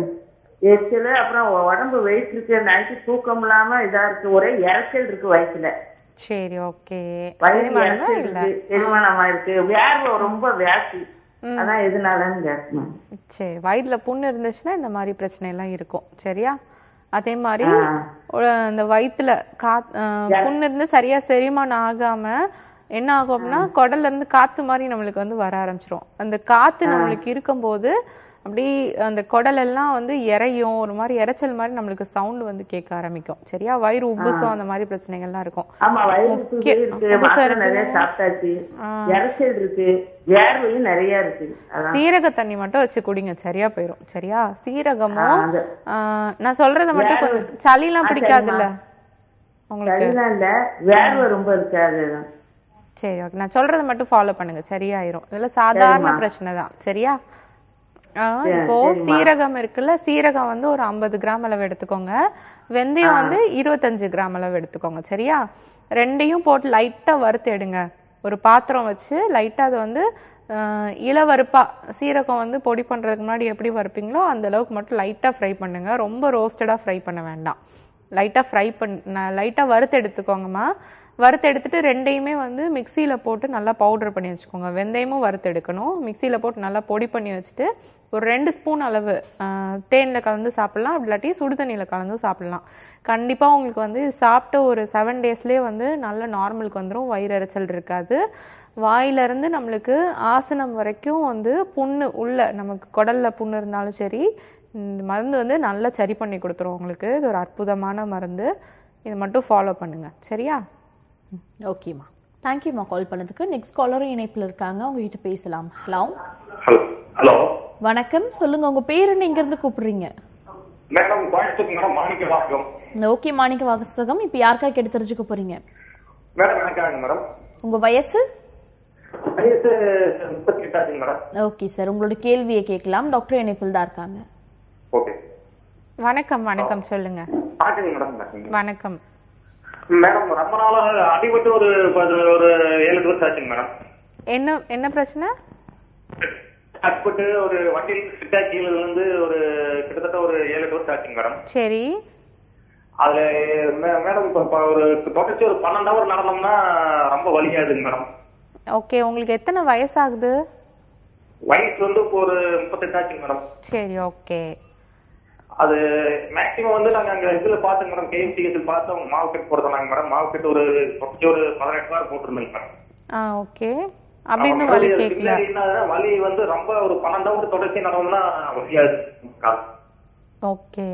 எரிச்சல் அப்புறம் உடம்பு வெயிட் இருக்கு நைட்டு தூக்கம் இல்லாம இதா இருக்கு ஒரே இறைச்சல் இருக்கு வயிற்றுல சரி ஓகே வயிறு இறைச்சல் இருக்கு செரிமானமா இருக்கு வேர்வை ரொம்ப வேசி அதான் எதுனாலன்னு கேட்கணும் சரி வயிறுல புண்ணு இருந்துச்சுன்னா இந்த மாதிரி பிரச்சனை எல்லாம் இருக்கும் சரியா அதே மாதிரி ஆ. ஒரு அந்த வயித்துல கா அஹ், புண்ணு இருந்து சரியா செரிமானம் ஆகாம என்ன ஆகும் அப்படின்னா குடல்ல இருந்து காத்து மாதிரி நம்மளுக்கு வந்து வர ஆரம்பிச்சிரும் அந்த காத்து நம்மளுக்கு இருக்கும்போது அப்படி அந்த குடல் எல்லாம் வந்து இறையும் ஒரு மாதிரி இரைச்சல் மாதிரி நம்மளுக்கு சவுண்ட் வந்து கேட்க ஆரம்பிக்கும் சரியா வயிறு உப்புசம் அந்த மாதிரி பிரச்சனைகள்லாம் இருக்கும் ஆமா வயிறு முக்கிய- இருக்கு உபசம் மாத்திரை இருக்கு. நிறைய சாப்பிட்டாச்சு இறைச்சல் இருக்கு வேர்வையும் நிறைய இருக்கு அதான் சீரக தண்ணி மட்டும் வச்சு குடிங்க சரியா போயிரும் சரியா சீரகமும் ஆ, அது- ஆ, நான் சொல்றத மட்டும் கொஞ்சம் சளிலாம் ஆ, பிடிக்காதுல்ல சரிம்மா. உங்களுக்கு சரிதான் இல்ல வேர்வை ரொம்ப இருக்கு அதுதான் சரி ஓகே நான் சொல்றத மட்டும் ஃபாலோ பண்ணுங்க சரியாயிரும் இதெல்லாம் சாதாரண சரிம்மா. பிரச்சனை தான் சரியா ஆ, சரி, இப்போ சரிம்மா. சீரகம் இருக்குல்ல சீரகம் வந்து ஒரு ஐம்பது கிராம் அளவு எடுத்துக்கோங்க வெந்தயம் வந்து இருபத்தஞ்சு கிராம் அளவு எடுத்துக்கோங்க சரியா ரெண்டையும் போட்டு லைட்டா வறுத்து எடுங்க ஒரு பாத்திரம் வச்சு லைட்டா அதை வந்து ஆ, இளவறுப்பா சீரகம் வந்து பொடி பண்றதுக்கு முன்னாடி எப்படி வறுப்பீங்களோ அந்த அளவுக்கு மட்டும் லைட்டா ஃப்ரை பண்ணுங்க ரொம்ப ரோஸ்டடா ஃப்ரை பண்ண வேண்டாம் லைட்டா ஃப்ரை பண்ண லைட்டா வறுத்து எடுத்துக்கோங்கம்மா வறுத்து எடுத்துட்டு ரெண்டையுமே வந்து மிக்சியில போட்டு நல்லா பவுடர் பண்ணி வச்சுக்கோங்க வெந்தயமும் வறுத்து எடுக்கணும் மிக்சியில போட்டு நல்லா பொடி பண்ணி வச்சுட்டு ஒரு ரெண்டு ஸ்பூன் அளவு ஆஹ், தேன்ல கலந்து சாப்பிடலாம் அப்படி இல்லாட்டி சுடு தண்ணியில கலந்தும் சாப்பிடலாம் கண்டிப்பா உங்களுக்கு வந்து சாப்பிட்ட ஒரு செவன் டேஸ்லயே வந்து நல்ல நார்மலுக்கு வந்துடும் வயிறு எரிச்சல் இருக்காது வாயில இருந்து நம்மளுக்கு ஆசனம் வரைக்கும் வந்து புண்ணு உள்ள நமக்கு குடல்ல புண்ணு இருந்தாலும் சரி இந்த மருந்து வந்து நல்லா சரி பண்ணி கொடுத்துரும் உங்களுக்கு இது ஒரு அற்புதமான மருந்து இதை மட்டும் ஃபாலோ பண்ணுங்க சரியா ஓகேம்மா தேங்க்யூம்மா கால் பண்ணதுக்கு நெக்ஸ்ட் காலரும் இணைப்புல இருக்காங்க உங்ககிட்ட பேசலாம் ஹலோ ஹலோ ஹலோ வணக்கம் சொல்லுங்க உங்க பேர் என்ன இங்க இருந்து கூப்பிடுறீங்க madam Coimbatore madam Manikkavakkam okay Manickavasagam இப்ப யாருக்கா கேட்டு தெரிஞ்சுக்க போறீங்க மேடம் எனக்காங்க மேடம் உங்க வயசு வயசு முப்பத்தி எட்டாச்சுங்க மேடம் ஓகே சார் உங்களோட கேள்வியை கேட்கலாம் டாக்டர் இணைப்பில் தான் இருக்காங்க ஓகே வணக்கம் வணக்கம் சொல்லுங்க பாட்டுங்க மேடம் பாட்டுங்க. வணக்கம் மேடம் ரொம்ப நாளா அடிபட்டு ஒரு பத்து- ஒரு ஏழு எட்டு வருஷம் ஆச்சுங்க மேடம் என்ன என்ன பிரச்சனை அடிபட்டு ஒரு வண்டியில் சிட்டா கீழே விழுந்து ஒரு கிட்டத்தட்ட ஒரு ஏழு எட்டு வருஷம் ஆச்சுங்க மேடம் சரி அதுல மே- மேடம் இப்ப இப்ப ஒரு தொடர்ச்சி ஒரு பன்னெண்டு ஹவர் நடந்தோம்னா ரொம்ப வலியாதுங்க மேடம் ஓகே உங்களுக்கு எத்தனை வயசாகுது வயசு வந்து இப்போ ஒரு முப்பத்தெட்டு ஆச்சுங்க மேடம் சரி ஓகே அது மேக்ஸிமம் வந்து நாங்க அங்க இதுல பாத்துங்க மேடம் கேஎம்சிஎஸ்ல பார்த்து அவங்க மாவு கட்டு போட சொன்னாங்க மேடம் மாவு கட்டு ஒரு தொடர்ச்சி ஒரு பதினெட்டு வாரம் போட்டிருந்தேங்க மேடம் ஆ ஓகே அப்படின்னு வலி அவங்க கேட்கல பின்னாடி என்ன, வலி வந்து ரொம்ப ஒரு பன்னெண்டு ஹவர் தொடர்ச்சி நடந்தோம்னா வலியாது கால். ஓகே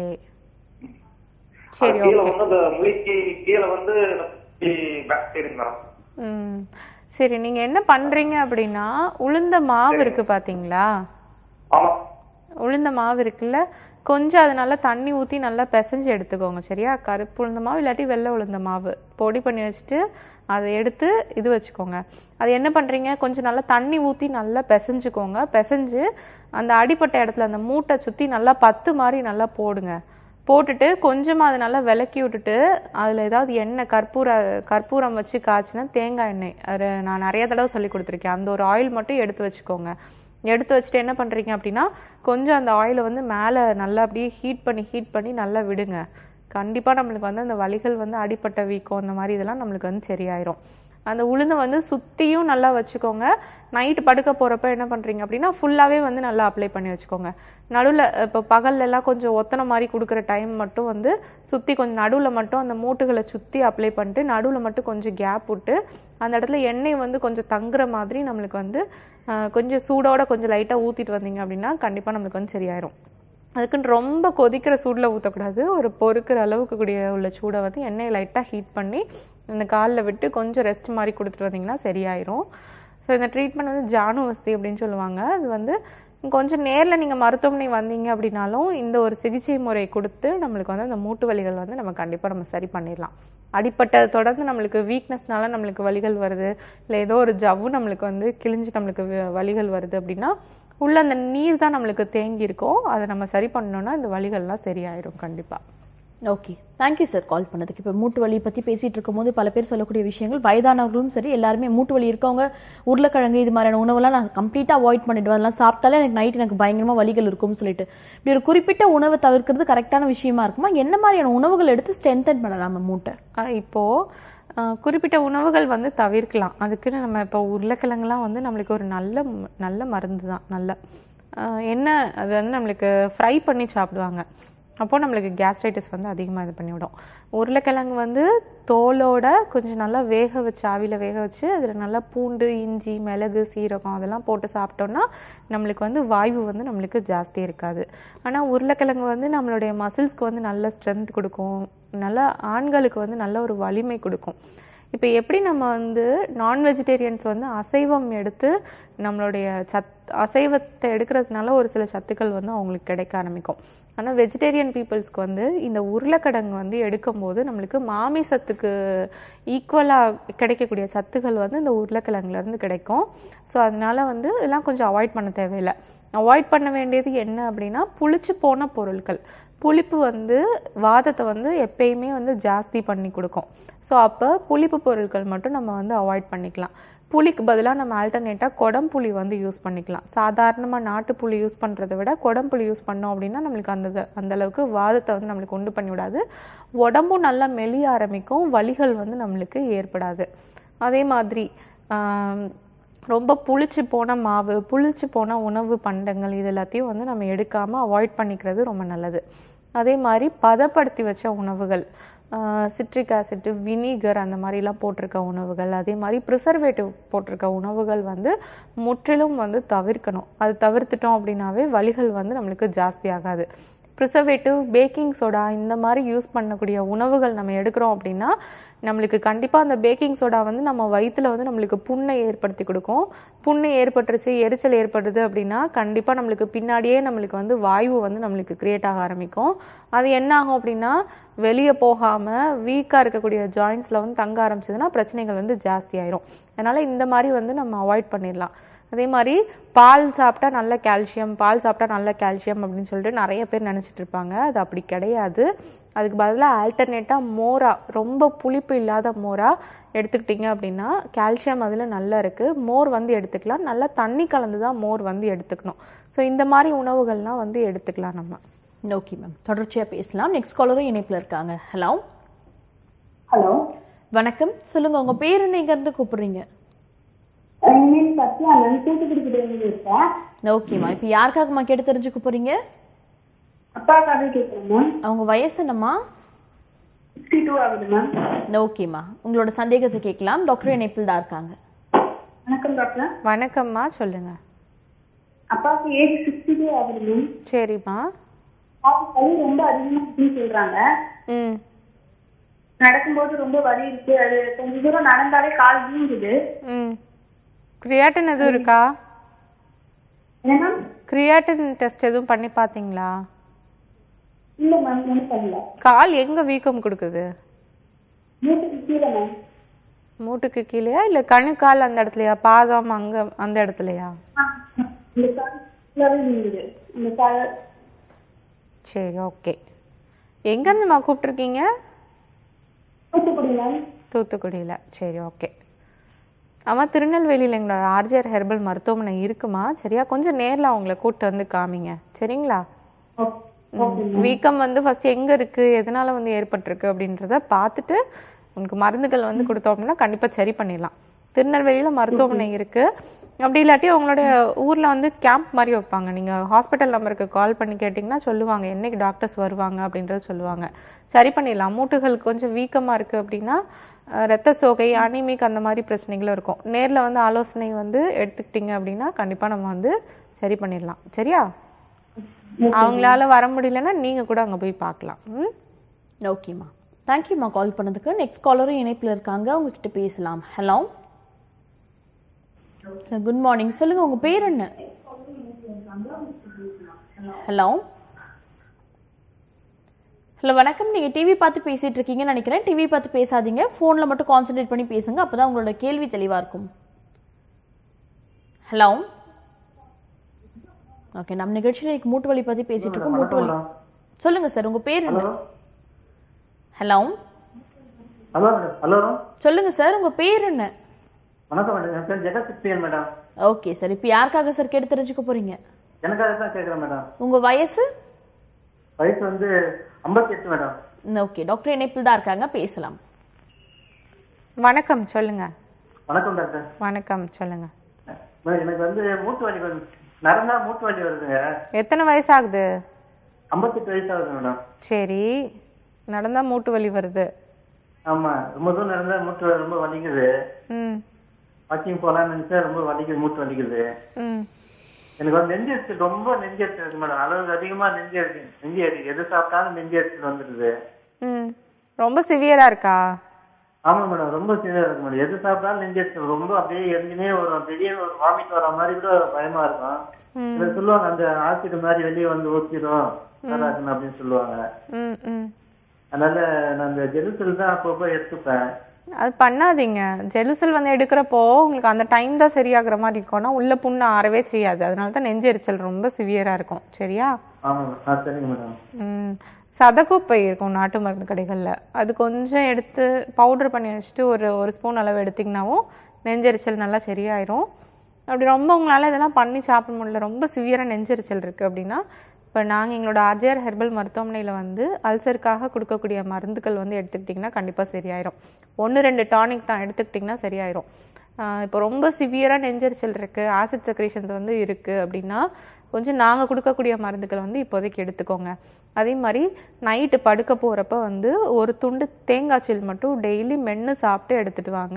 அது சரி கீழே ஓகே வந்து அந்த முழிக்கு கீழே வந்து பேக் சைடு மேடம் ம் சரி நீங்க என்ன பண்றீங்க அப்படின்னா உளுந்த மாவு இருக்கு பாத்தீங்களா ஆமா உளுந்த மாவு இருக்குல்ல கொஞ்சம் அது நல்லா தண்ணி ஊற்றி நல்லா பிசைஞ்சு எடுத்துக்கோங்க சரியா கருப்பு உளுந்த மாவு இல்லாட்டி வெள்ளை உளுந்த மாவு பொடி பண்ணி வச்சுட்டு அதை எடுத்து இது வச்சுக்கோங்க அது என்ன பண்ணுறீங்க கொஞ்சம் நல்லா தண்ணி ஊற்றி நல்லா பிசைஞ்சுக்கோங்க பிசைஞ்சு அந்த அடிப்பட்ட இடத்துல அந்த மூட்டை சுற்றி நல்லா பத்து மாதிரி நல்லா போடுங்க போட்டுட்டு கொஞ்சமாக அதை நல்லா விளக்கி விட்டுட்டு அதில் ஏதாவது எண்ணெய் கற்பூர கற்பூரம் வச்சு காய்ச்சினா தேங்காய் எண்ணெய் அது நான் நிறைய தடவை சொல்லி கொடுத்துருக்கேன் அந்த ஒரு ஆயில் மட்டும் எடுத்து வச்சுக்கோங்க எடுத்து வச்சுட்டு என்ன பண்ணுறீங்க அப்படின்னா கொஞ்சம் அந்த ஆயிலை வந்து மேலே நல்லா அப்படியே ஹீட் பண்ணி ஹீட் பண்ணி நல்லா விடுங்க கண்டிப்பாக நம்மளுக்கு வந்து அந்த வலிகள் வந்து அடிப்பட்ட வீக்கம் அந்த மாதிரி இதெல்லாம் நம்மளுக்கு வந்து சரியாயிரும் அந்த உளுந்தை வந்து சுற்றியும் நல்லா வச்சுக்கோங்க நைட்டு படுக்க போகிறப்ப என்ன பண்ணுறீங்க அப்படின்னா ஃபுல்லாகவே வந்து நல்லா அப்ளை பண்ணி வச்சுக்கோங்க நடுவில் இப்போ பகல்ல எல்லாம் கொஞ்சம் ஒத்தனை மாதிரி கொடுக்குற டைம் மட்டும் வந்து சுற்றி கொஞ்சம் நடுவில் மட்டும் அந்த மூட்டுகளை சுற்றி அப்ளை பண்ணிட்டு நடுவில் மட்டும் கொஞ்சம் கேப் விட்டு அந்த இடத்துல எண்ணெய் வந்து கொஞ்சம் தங்குற மாதிரி நம்மளுக்கு வந்து ஆஹ், கொஞ்சம் சூடோட கொஞ்சம் லைட்டாக ஊற்றிட்டு வந்தீங்க அப்படின்னா கண்டிப்பாக நம்மளுக்கு வந்து சரியாயிரும் அதுக்குன்னு ரொம்ப கொதிக்கிற சூடில் ஊற்றக்கூடாது ஒரு பொறுக்கிற அளவுக்கு கூடிய உள்ள சூடை வந்து எண்ணெயை லைட்டாக ஹீட் பண்ணி இந்த காலில் விட்டு கொஞ்சம் ரெஸ்ட் மாதிரி கொடுத்துட்டு வந்தீங்கன்னா சரியாயிரும் ஸோ இந்த ட்ரீட்மெண்ட் வந்து ஜானு வஸ்தி அப்படின்னு சொல்லுவாங்க அது வந்து கொஞ்சம் நேரில் நீங்கள் மருத்துவமனை வந்தீங்க அப்படின்னாலும் இந்த ஒரு சிகிச்சை முறை கொடுத்து நம்மளுக்கு வந்து அந்த மூட்டு வலிகள் வந்து நம்ம கண்டிப்பாக நம்ம சரி பண்ணிடலாம் அடிப்பட்ட தொடர்ந்து நம்மளுக்கு வீக்னஸ்னால நம்மளுக்கு வலிகள் வருது இல்லை ஏதோ ஒரு ஜவ்வு நம்மளுக்கு வந்து கிழிஞ்சு நம்மளுக்கு வ- வலிகள் வருது அப்படின்னா உள்ள அந்த நீர் தான் நம்மளுக்கு தேங்கி இருக்கும் அதை நம்ம சரி பண்ணோம்னா இந்த வலிகள்லாம் சரியாயிடும் கண்டிப்பாக ஓகே தேங்க்யூ சார் கால் பண்ணதுக்கு இப்போ மூட்டு வலி பற்றி பேசிட்டு இருக்கும்போது பல பேர் சொல்லக்கூடிய விஷயங்கள் வயதானவர்களும் சரி எல்லாருமே மூட்டு வலி இருக்கவங்க உருளைக்கிழங்கு இது மாதிரியான உணவெல்லாம் நான் கம்ப்ளீட்டாக அவாய்ட் பண்ணிடுவேன் அதெல்லாம் சாப்பிட்டாலே எனக்கு நைட் எனக்கு பயங்கரமாக வலிகள் இருக்கும்னு சொல்லிட்டு இப்படி ஒரு குறிப்பிட்ட உணவை தவிர்க்கிறது கரெக்டான விஷயமா இருக்குமா என்ன மாதிரியான உணவுகள் எடுத்து ஸ்ட்ரென்தன் பண்ணலாம் நம்ம மூட்டை ஆ, இப்போ ஆ, குறிப்பிட்ட உணவுகள் வந்து தவிர்க்கலாம் அதுக்குன்னு நம்ம இப்போ உருளைக்கிழங்குலாம் வந்து நம்மளுக்கு ஒரு நல்ல ம- நல்ல மருந்து தான் நல்ல ஆ, என்ன அது வந்து நம்மளுக்கு ஃப்ரை பண்ணி சாப்பிடுவாங்க அப்போ நம்மளுக்கு கேஸ்ட்ரைட்டிஸ் வந்து அதிகமாக இது பண்ணிவிடும் உருளைக்கிழங்கு வந்து தோலோட கொஞ்சம் நல்லா வேக வச்சு ஆவியில் வேக வச்சு அதில் நல்லா பூண்டு இஞ்சி மிளகு சீரகம் அதெல்லாம் போட்டு சாப்பிட்டோம்னா நம்மளுக்கு வந்து வாய்வு வந்து நம்மளுக்கு ஜாஸ்தி இருக்காது ஆனால் உருளைக்கிழங்கு வந்து நம்மளுடைய மசில்ஸ்க்கு வந்து நல்ல ஸ்ட்ரென்த் கொடுக்கும் நல்ல ஆண்களுக்கு வந்து நல்ல ஒரு வலிமை கொடுக்கும் இப்போ எப்படி நம்ம வந்து நான் வெஜிடேரியன்ஸ் வந்து அசைவம் எடுத்து நம்மளுடைய சத் அசைவத்தை எடுக்கிறதுனால ஒரு சில சத்துக்கள் வந்து அவங்களுக்கு கிடைக்க ஆரம்பிக்கும் ஆனால் வெஜிடேரியன் பீப்புள்ஸ்க்கு வந்து இந்த உருளைக்கிழங்கு வந்து எடுக்கும்போது நம்மளுக்கு மாமிசத்துக்கு ஈக்குவலாக கிடைக்கக்கூடிய சத்துக்கள் வந்து இந்த உருளைக்கிழங்குல இருந்து கிடைக்கும் ஸோ அதனால வந்து இதெல்லாம் கொஞ்சம் அவாய்ட் பண்ண தேவையில்லை அவாய்ட் பண்ண வேண்டியது என்ன அப்படின்னா புளிச்சு போன பொருட்கள் புளிப்பு வந்து வாதத்தை வந்து எப்பயுமே வந்து ஜாஸ்தி பண்ணி கொடுக்கும் ஸோ அப்போ புளிப்பு பொருட்கள் மட்டும் நம்ம வந்து அவாய்ட் பண்ணிக்கலாம் புளிக்கு பதிலாக நம்ம ஆல்டர்னேட்டாக குடம்புளி வந்து யூஸ் பண்ணிக்கலாம் சாதாரணமாக நாட்டு புளி யூஸ் பண்ணுறதை விட குடம்புளி யூஸ் பண்ணோம் அப்படின்னா நம்மளுக்கு அந்த இது- அந்த அளவுக்கு வாதத்தை வந்து நம்மளுக்கு உண்டு பண்ணி விடாது உடம்பும் நல்லா மெலிய ஆரம்பிக்கும் வலிகள் வந்து நம்மளுக்கு ஏற்படாது அதே மாதிரி ஆம், ரொம்ப புளிச்சு போன மாவு புளிச்சு போன உணவு பண்டங்கள் இது எல்லாத்தையும் வந்து நம்ம எடுக்காமல் அவாய்ட் பண்ணிக்கிறது ரொம்ப நல்லது அதே மாதிரி பதப்படுத்தி வச்ச உணவுகள் சிட்ரிக் ஆசிட் வினிகர் அந்த மாதிரிலாம் போட்டிருக்க உணவுகள் அதே மாதிரி ப்ரிசர்வேட்டிவ் போட்டிருக்க உணவுகள் வந்து முற்றிலும் வந்து தவிர்க்கணும் அது தவிர்த்துட்டோம் அப்படின்னாவே வலிகள் வந்து நம்மளுக்கு ஜாஸ்தி ஆகாது ப்ரிசர்வேட்டிவ் பேக்கிங் சோடா இந்த மாதிரி யூஸ் பண்ணக்கூடிய உணவுகள் நம்ம எடுக்கிறோம் அப்படின்னா நம்மளுக்கு கண்டிப்பாக அந்த பேக்கிங் சோடா வந்து நம்ம வயித்துல வந்து நம்மளுக்கு புண்ணை ஏற்படுத்தி கொடுக்கும் புண்ணை ஏற்பட்டுருச்சு எரிச்சல் ஏற்படுது அப்படின்னா கண்டிப்பாக நம்மளுக்கு பின்னாடியே நம்மளுக்கு வந்து வாய்வு வந்து நம்மளுக்கு கிரியேட் ஆக ஆரம்பிக்கும் அது என்ன ஆகும் அப்படின்னா வெளியே போகாமல் வீக்காக இருக்கக்கூடிய ஜாயின்ஸில் வந்து தங்க ஆரம்பிச்சதுன்னா பிரச்சனைகள் வந்து ஜாஸ்தி ஆயிரும் அதனால இந்த மாதிரி வந்து நம்ம அவாய்ட் பண்ணிடலாம் அதே மாதிரி பால் சாப்பிட்டா நல்ல கால்சியம் பால் சாப்பிட்டா நல்ல கால்சியம் அப்படின்னு சொல்லிட்டு நிறைய பேர் நினைச்சிட்டு இருப்பாங்க அது அப்படி கிடையாது அதுக்கு பதிலாக ஆல்டர்னேட்டாக மோரா ரொம்ப புளிப்பு இல்லாத மோரா எடுத்துக்கிட்டீங்க அப்படின்னா கால்சியம் அதில் நல்லா இருக்குது மோர் வந்து எடுத்துக்கலாம் நல்லா தண்ணி கலந்து தான் மோர் வந்து எடுத்துக்கணும் ஸோ இந்த மாதிரி உணவுகள்லாம் வந்து எடுத்துக்கலாம் நம்ம ஓகே மேம் தொடர்ச்சியா பேசலாம் நெக்ஸ்ட் காலரும் இணைப்புல இருக்காங்க ஹலோ ஹலோ வணக்கம் சொல்லுங்க உங்க பேர் என்ன எங்க இருந்து கூப்பிடுறீங்க என் நேம் சத்யா நான் தூத்துக்குடி கிட்ட இருந்து இருக்கேன் ஓகேம்மா இப்போ யாருக்காகம்மா கேட்டு தெரிஞ்சுக்க போறீங்க அப்பாக்காக கேட்குறேன் மேம் அவங்க வயசு என்னம்மா சிக்ஸ்டி டூ ஆகுது மேம் ஓகேம்மா உங்களோட சந்தேகத்தை கேட்கலாம் டாக்டர் இணைப்பில் தான் இருக்காங்க வணக்கம் டாக்டர் வணக்கம்மா சொல்லுங்க அப்பாவுக்கு ஏஜ் சிக்ஸ்டி டூ ஆகுது மேம் சரிம்மா அவருக்கு வலி ரொம்ப அதிகமா இருக்குன்னு சொல்றாங்க ம் நடக்கும்போது ரொம்ப வலி இருக்கு அது கொஞ்ச தூரம் நடந்தாலே கால் வீங்குது ம் கிரியாட்டின் எதுவும் இருக்கா என்ன மேம் கிரியாட்டின் டெஸ்ட் எதுவும் பண்ணி பார்த்தீங்களா இல்ல மேம் ஒன்றும் பண்ணல கால் எங்க வீக்கம் கொடுக்குது மூட்டுக்கு கீழே மேம் மூட்டுக்கு கீழேயா இல்ல கணுக்கால் அந்த இடத்துலயா பாதம் அங்க அந்த இடத்துலயா ஆ, இந்த கால் ஃபுல்லாவே வீங்குது இந்த கால் சரி ஓகே எங்கேருந்துமா கூப்பிட்ருக்கீங்க தூத்துக்குடி மேம் தூத்துக்குடியில் சரி ஓகே ஆமாம் திருநெல்வேலியில் எங்களோட ஆர்ஜிஆர் ஹெர்பல் மருத்துவமனை இருக்குமா சரியா கொஞ்சம் நேரில் அவங்கள கூப்பிட்டு வந்து காமிங்க சரிங்களா ஓகே வீக்கம் வந்து ஃபர்ஸ்ட் எங்க இருக்கு எதனால வந்து ஏற்பட்டிருக்கு அப்படின்றத பார்த்துட்டு உனக்கு மருந்துகள் வந்து கொடுத்தோம் அப்படின்னா கண்டிப்பா சரி பண்ணிடலாம் திருநெல்வேலியில மருத்துவமனை இருக்கு அப்படி இல்லாட்டி உங்களுடைய ஊர்ல வந்து கேம்ப் மாதிரி வைப்பாங்க நீங்க ஹாஸ்பிட்டல் நம்பருக்கு கால் பண்ணி கேட்டிங்கன்னா சொல்லுவாங்க என்னைக்கு டாக்டர்ஸ் வருவாங்க அப்படின்றத சொல்லுவாங்க சரி பண்ணிடலாம் மூட்டுகள் கொஞ்சம் வீக்கமா இருக்கு அப்படின்னா அஹ், ரத்த சோகை அனிமிக் அந்த மாதிரி பிரச்சனைகளும் இருக்கும் நேர்ல வந்து ஆலோசனை வந்து எடுத்துக்கிட்டீங்க அப்படின்னா கண்டிப்பா நம்ம வந்து சரி பண்ணிடலாம் சரியா அவங்களால வர முடியலன்னா நீங்க கூட அங்க போய் பார்க்கலாம் ம்? ஓகேம்மா தேங்க்யூம்மா கால் பண்ணதுக்கு நெக்ஸ்ட் காலரும் இணைப்பில் இருக்காங்க உங்ககிட்ட பேசலாம் ஹலோ குட் மார்னிங் சொல்லுங்க உங்க பேர் என்ன ஹலோ ஹலோ வணக்கம் நீங்க டிவி பார்த்து பேசிட்டு இருக்கீங்கன்னு நினைக்கிறேன் டிவி பார்த்து பேசாதீங்க போன்ல மட்டும் கான்சென்ட்ரேட் பண்ணி பேசுங்க அப்பதான் உங்களோட கேள்வி தெளிவா இருக்கும் ஹலோ ஓகே நம்ம நிகழ்ச்சியில இன்னைக்கு மூட்டு வலி பத்தி பேசிட்டு இருக்கோம் மூட்டு வலி சொல்லுங்க சார் உங்க பேர் என்ன ஹலோ ஹலோ மேடம் ஹலோ சொல்லுங்க சார் உங்க பேர் என்ன வணக்கம் மேடம் என் பேர் ஜெகத்பிரியன் மேடம் ஓகே சார் இப்போ யாருக்காக சார் கேட்டு தெரிஞ்சுக்க போறீங்க எனக்காக தான் கேட்குறேன் மேடம் உங்க வயசு வயசு வந்து ஐம்பத்தி எட்டு மேடம் ஓகே டாக்டர் இணைப்பில் தான் இருக்காங்க பேசலாம் வணக்கம் சொல்லுங்க வணக்கம் டாக்டர் வணக்கம் சொல்லுங்க மேடம், எனக்கு வந்து மூட்டு வலி வந்து நடந்தா மூட்டு வலி வருதுங்க எத்தனை வயசாகுது ஐம்பத்தெட்டு வயசு ஆகுது மேடம் சரி நடந்தா மூட்டு வலி வருது ஆமா ரொம்ப தூரம் நடந்தா மூட்டு வலி ரொம்ப வலிக்குது ம் வாக்கிங் போலாம்னு நினைச்சா ரொம்ப வலிக்குது மூட்டு வலிக்குது ம் எனக்கு வந்து நெஞ்சு எரிச்சல் ரொம்ப நெஞ்சு எரிச்சல் இருக்கு மேடம் அளவுக்கு அதிகமா நெஞ்சு எரிச்சு நெஞ்சு எரிக்கு எது சாப்பிட்டாலும் நெஞ்சு எரிச்சல் வந்துடுது ம் ரொம்ப சிவியரா இருக்கா ஆமா மேடம் ரொம்ப சீரியஸா இருக்கு மேடம் எது சாப்பிட்டாலும் நெஞ்சு எரிச்சல் ரொம்ப அப்படியே எரிஞ்சுனே வரும் திடீர்னு ஒரு வாமிட் வர மாதிரி கூட பயமா இருக்கும் இதை சொல்லுவாங்க அந்த ஆசிட் மாதிரி வெளியே வந்து ஊத்திடும் வராதுன்னு அப்படின்னு சொல்லுவாங்க ம் ம் அதனால நான் அந்த ஜெலுசல் தான் அப்பப்போ எடுத்துப்பேன் அது பண்ணாதீங்க ஜெலுசல் வந்து எடுக்கிறப்போ உங்களுக்கு அந்த டைம் தான் சரியாகிற மாதிரி இருக்கும்னா உள்ள புண்ணு ஆறவே செய்யாது அதனால தான் நெஞ்செரிச்சல் ரொம்ப சிவியரா இருக்கும் சரியா ஆமா ஆ சரிங்க மேடம் ம் சதக்குப்பை இருக்கும் நாட்டு மருந்து கடைகளில் அது கொஞ்சம் எடுத்து பவுடர் பண்ணி வச்சுட்டு ஒரு ஒரு ஸ்பூன் அளவு எடுத்திங்கனாவும் நெஞ்செரிச்சல் நல்லா சரியாயிரும் அப்படி ரொம்ப உங்களால் இதெல்லாம் பண்ணி சாப்பிட முடியல ரொம்ப சிவியராக நெஞ்செரிச்சல் இருக்குது அப்படின்னா இப்போ நாங்கள் எங்களோட ஆர்ஜிஆர் ஹெர்பல் மருத்துவமனையில் வந்து அல்சருக்காக கொடுக்கக்கூடிய மருந்துகள் வந்து எடுத்துக்கிட்டிங்கன்னா கண்டிப்பாக சரியாயிரும் ஒன்று ரெண்டு டானிக் தான் எடுத்துக்கிட்டிங்கன்னா சரியாயிரும் ஆஹ் இப்போ ரொம்ப சிவியராக நெஞ்செரிச்சல் இருக்குது ஆசிட் செக்ரேஷன்ஸ் வந்து இருக்குது அப்படின்னா கொஞ்சம் நாங்கள் கொடுக்கக்கூடிய மருந்துகள் வந்து இப்போதைக்கு எடுத்துக்கோங்க அதே மாதிரி நைட்டு படுக்க போகிறப்ப வந்து ஒரு துண்டு தேங்காய் சில் மட்டும் டெய்லி மென்று சாப்பிட்டு எடுத்துட்டு வாங்க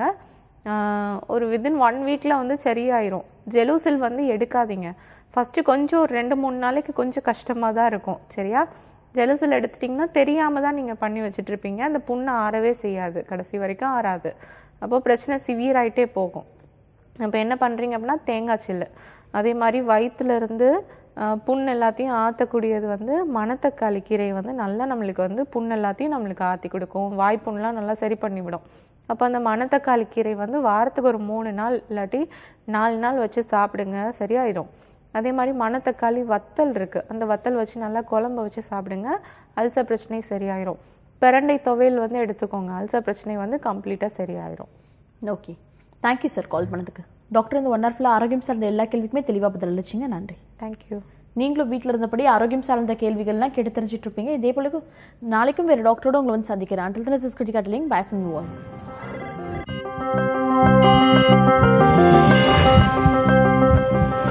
ஆஹ் ஒரு வித்தின் ஒன் வீக்கில் வந்து சரியாயிரும் ஜெலூசில் வந்து எடுக்காதீங்க ஃபஸ்ட்டு கொஞ்சம் ஒரு ரெண்டு மூணு நாளைக்கு கொஞ்சம் கஷ்டமாக தான் இருக்கும் சரியா ஜெலுசில் எடுத்துட்டிங்கன்னா தெரியாமல் தான் நீங்கள் பண்ணி வச்சுட்டு இருப்பீங்க அந்த புண்ணு ஆறவே செய்யாது கடைசி வரைக்கும் ஆறாது அப்போ பிரச்சனை சிவியர் ஆயிட்டே போகும் அப்போ என்ன பண்ணுறீங்க அப்படின்னா தேங்காய் சில்லு அதே மாதிரி வயிற்றுல இருந்து ஆஹ், புண் எல்லாத்தையும் ஆற்றக்கூடியது வந்து மணத்தக்காளி கீரை வந்து நல்லா நம்மளுக்கு வந்து புண் எல்லாத்தையும் நம்மளுக்கு ஆற்றி கொடுக்கும் வாய்ப்புண்ணெலாம் நல்லா சரி பண்ணிவிடும் அப்போ அந்த மணத்தக்காளி கீரை வந்து வாரத்துக்கு ஒரு மூணு நாள் இல்லாட்டி நாலு நாள் வச்சு சாப்பிடுங்க சரியாயிடும் அதே மாதிரி மணத்தக்காளி வத்தல் இருக்கு அந்த வத்தல் வச்சு நல்லா குழம்பு வச்சு சாப்பிடுங்க அல்சர் பிரச்சனை சரியாயிரும் பிரண்டை துவையல் வந்து எடுத்துக்கோங்க அல்சர் பிரச்சனை வந்து கம்ப்ளீட்டாக சரியாயிரும் ஓகே தேங்க்யூ சார் கால் பண்ணதுக்கு டாக்டர் இந்த ஒன் ஹவர் ஃபுல்லாக ஆரோக்கியம் சார்ந்த எல்லா கேள்விக்குமே தெளிவாக பதில் அளிச்சிங்க நன்றி தேங்க்யூ நீங்களும் வீட்டில் இருந்தபடி ஆரோக்கியம் சார்ந்த கேள்விகள்லாம் கேட்டு தெரிஞ்சுட்டு இருப்பீங்க இதே போல நாளைக்கும் வேறு டாக்டரோட உங்களை வந்து சந்திக்கிறேன் அண்டில் தன சிஸ்கிரிட்டி காட்டலிங் பை ஃப்ரம் யூ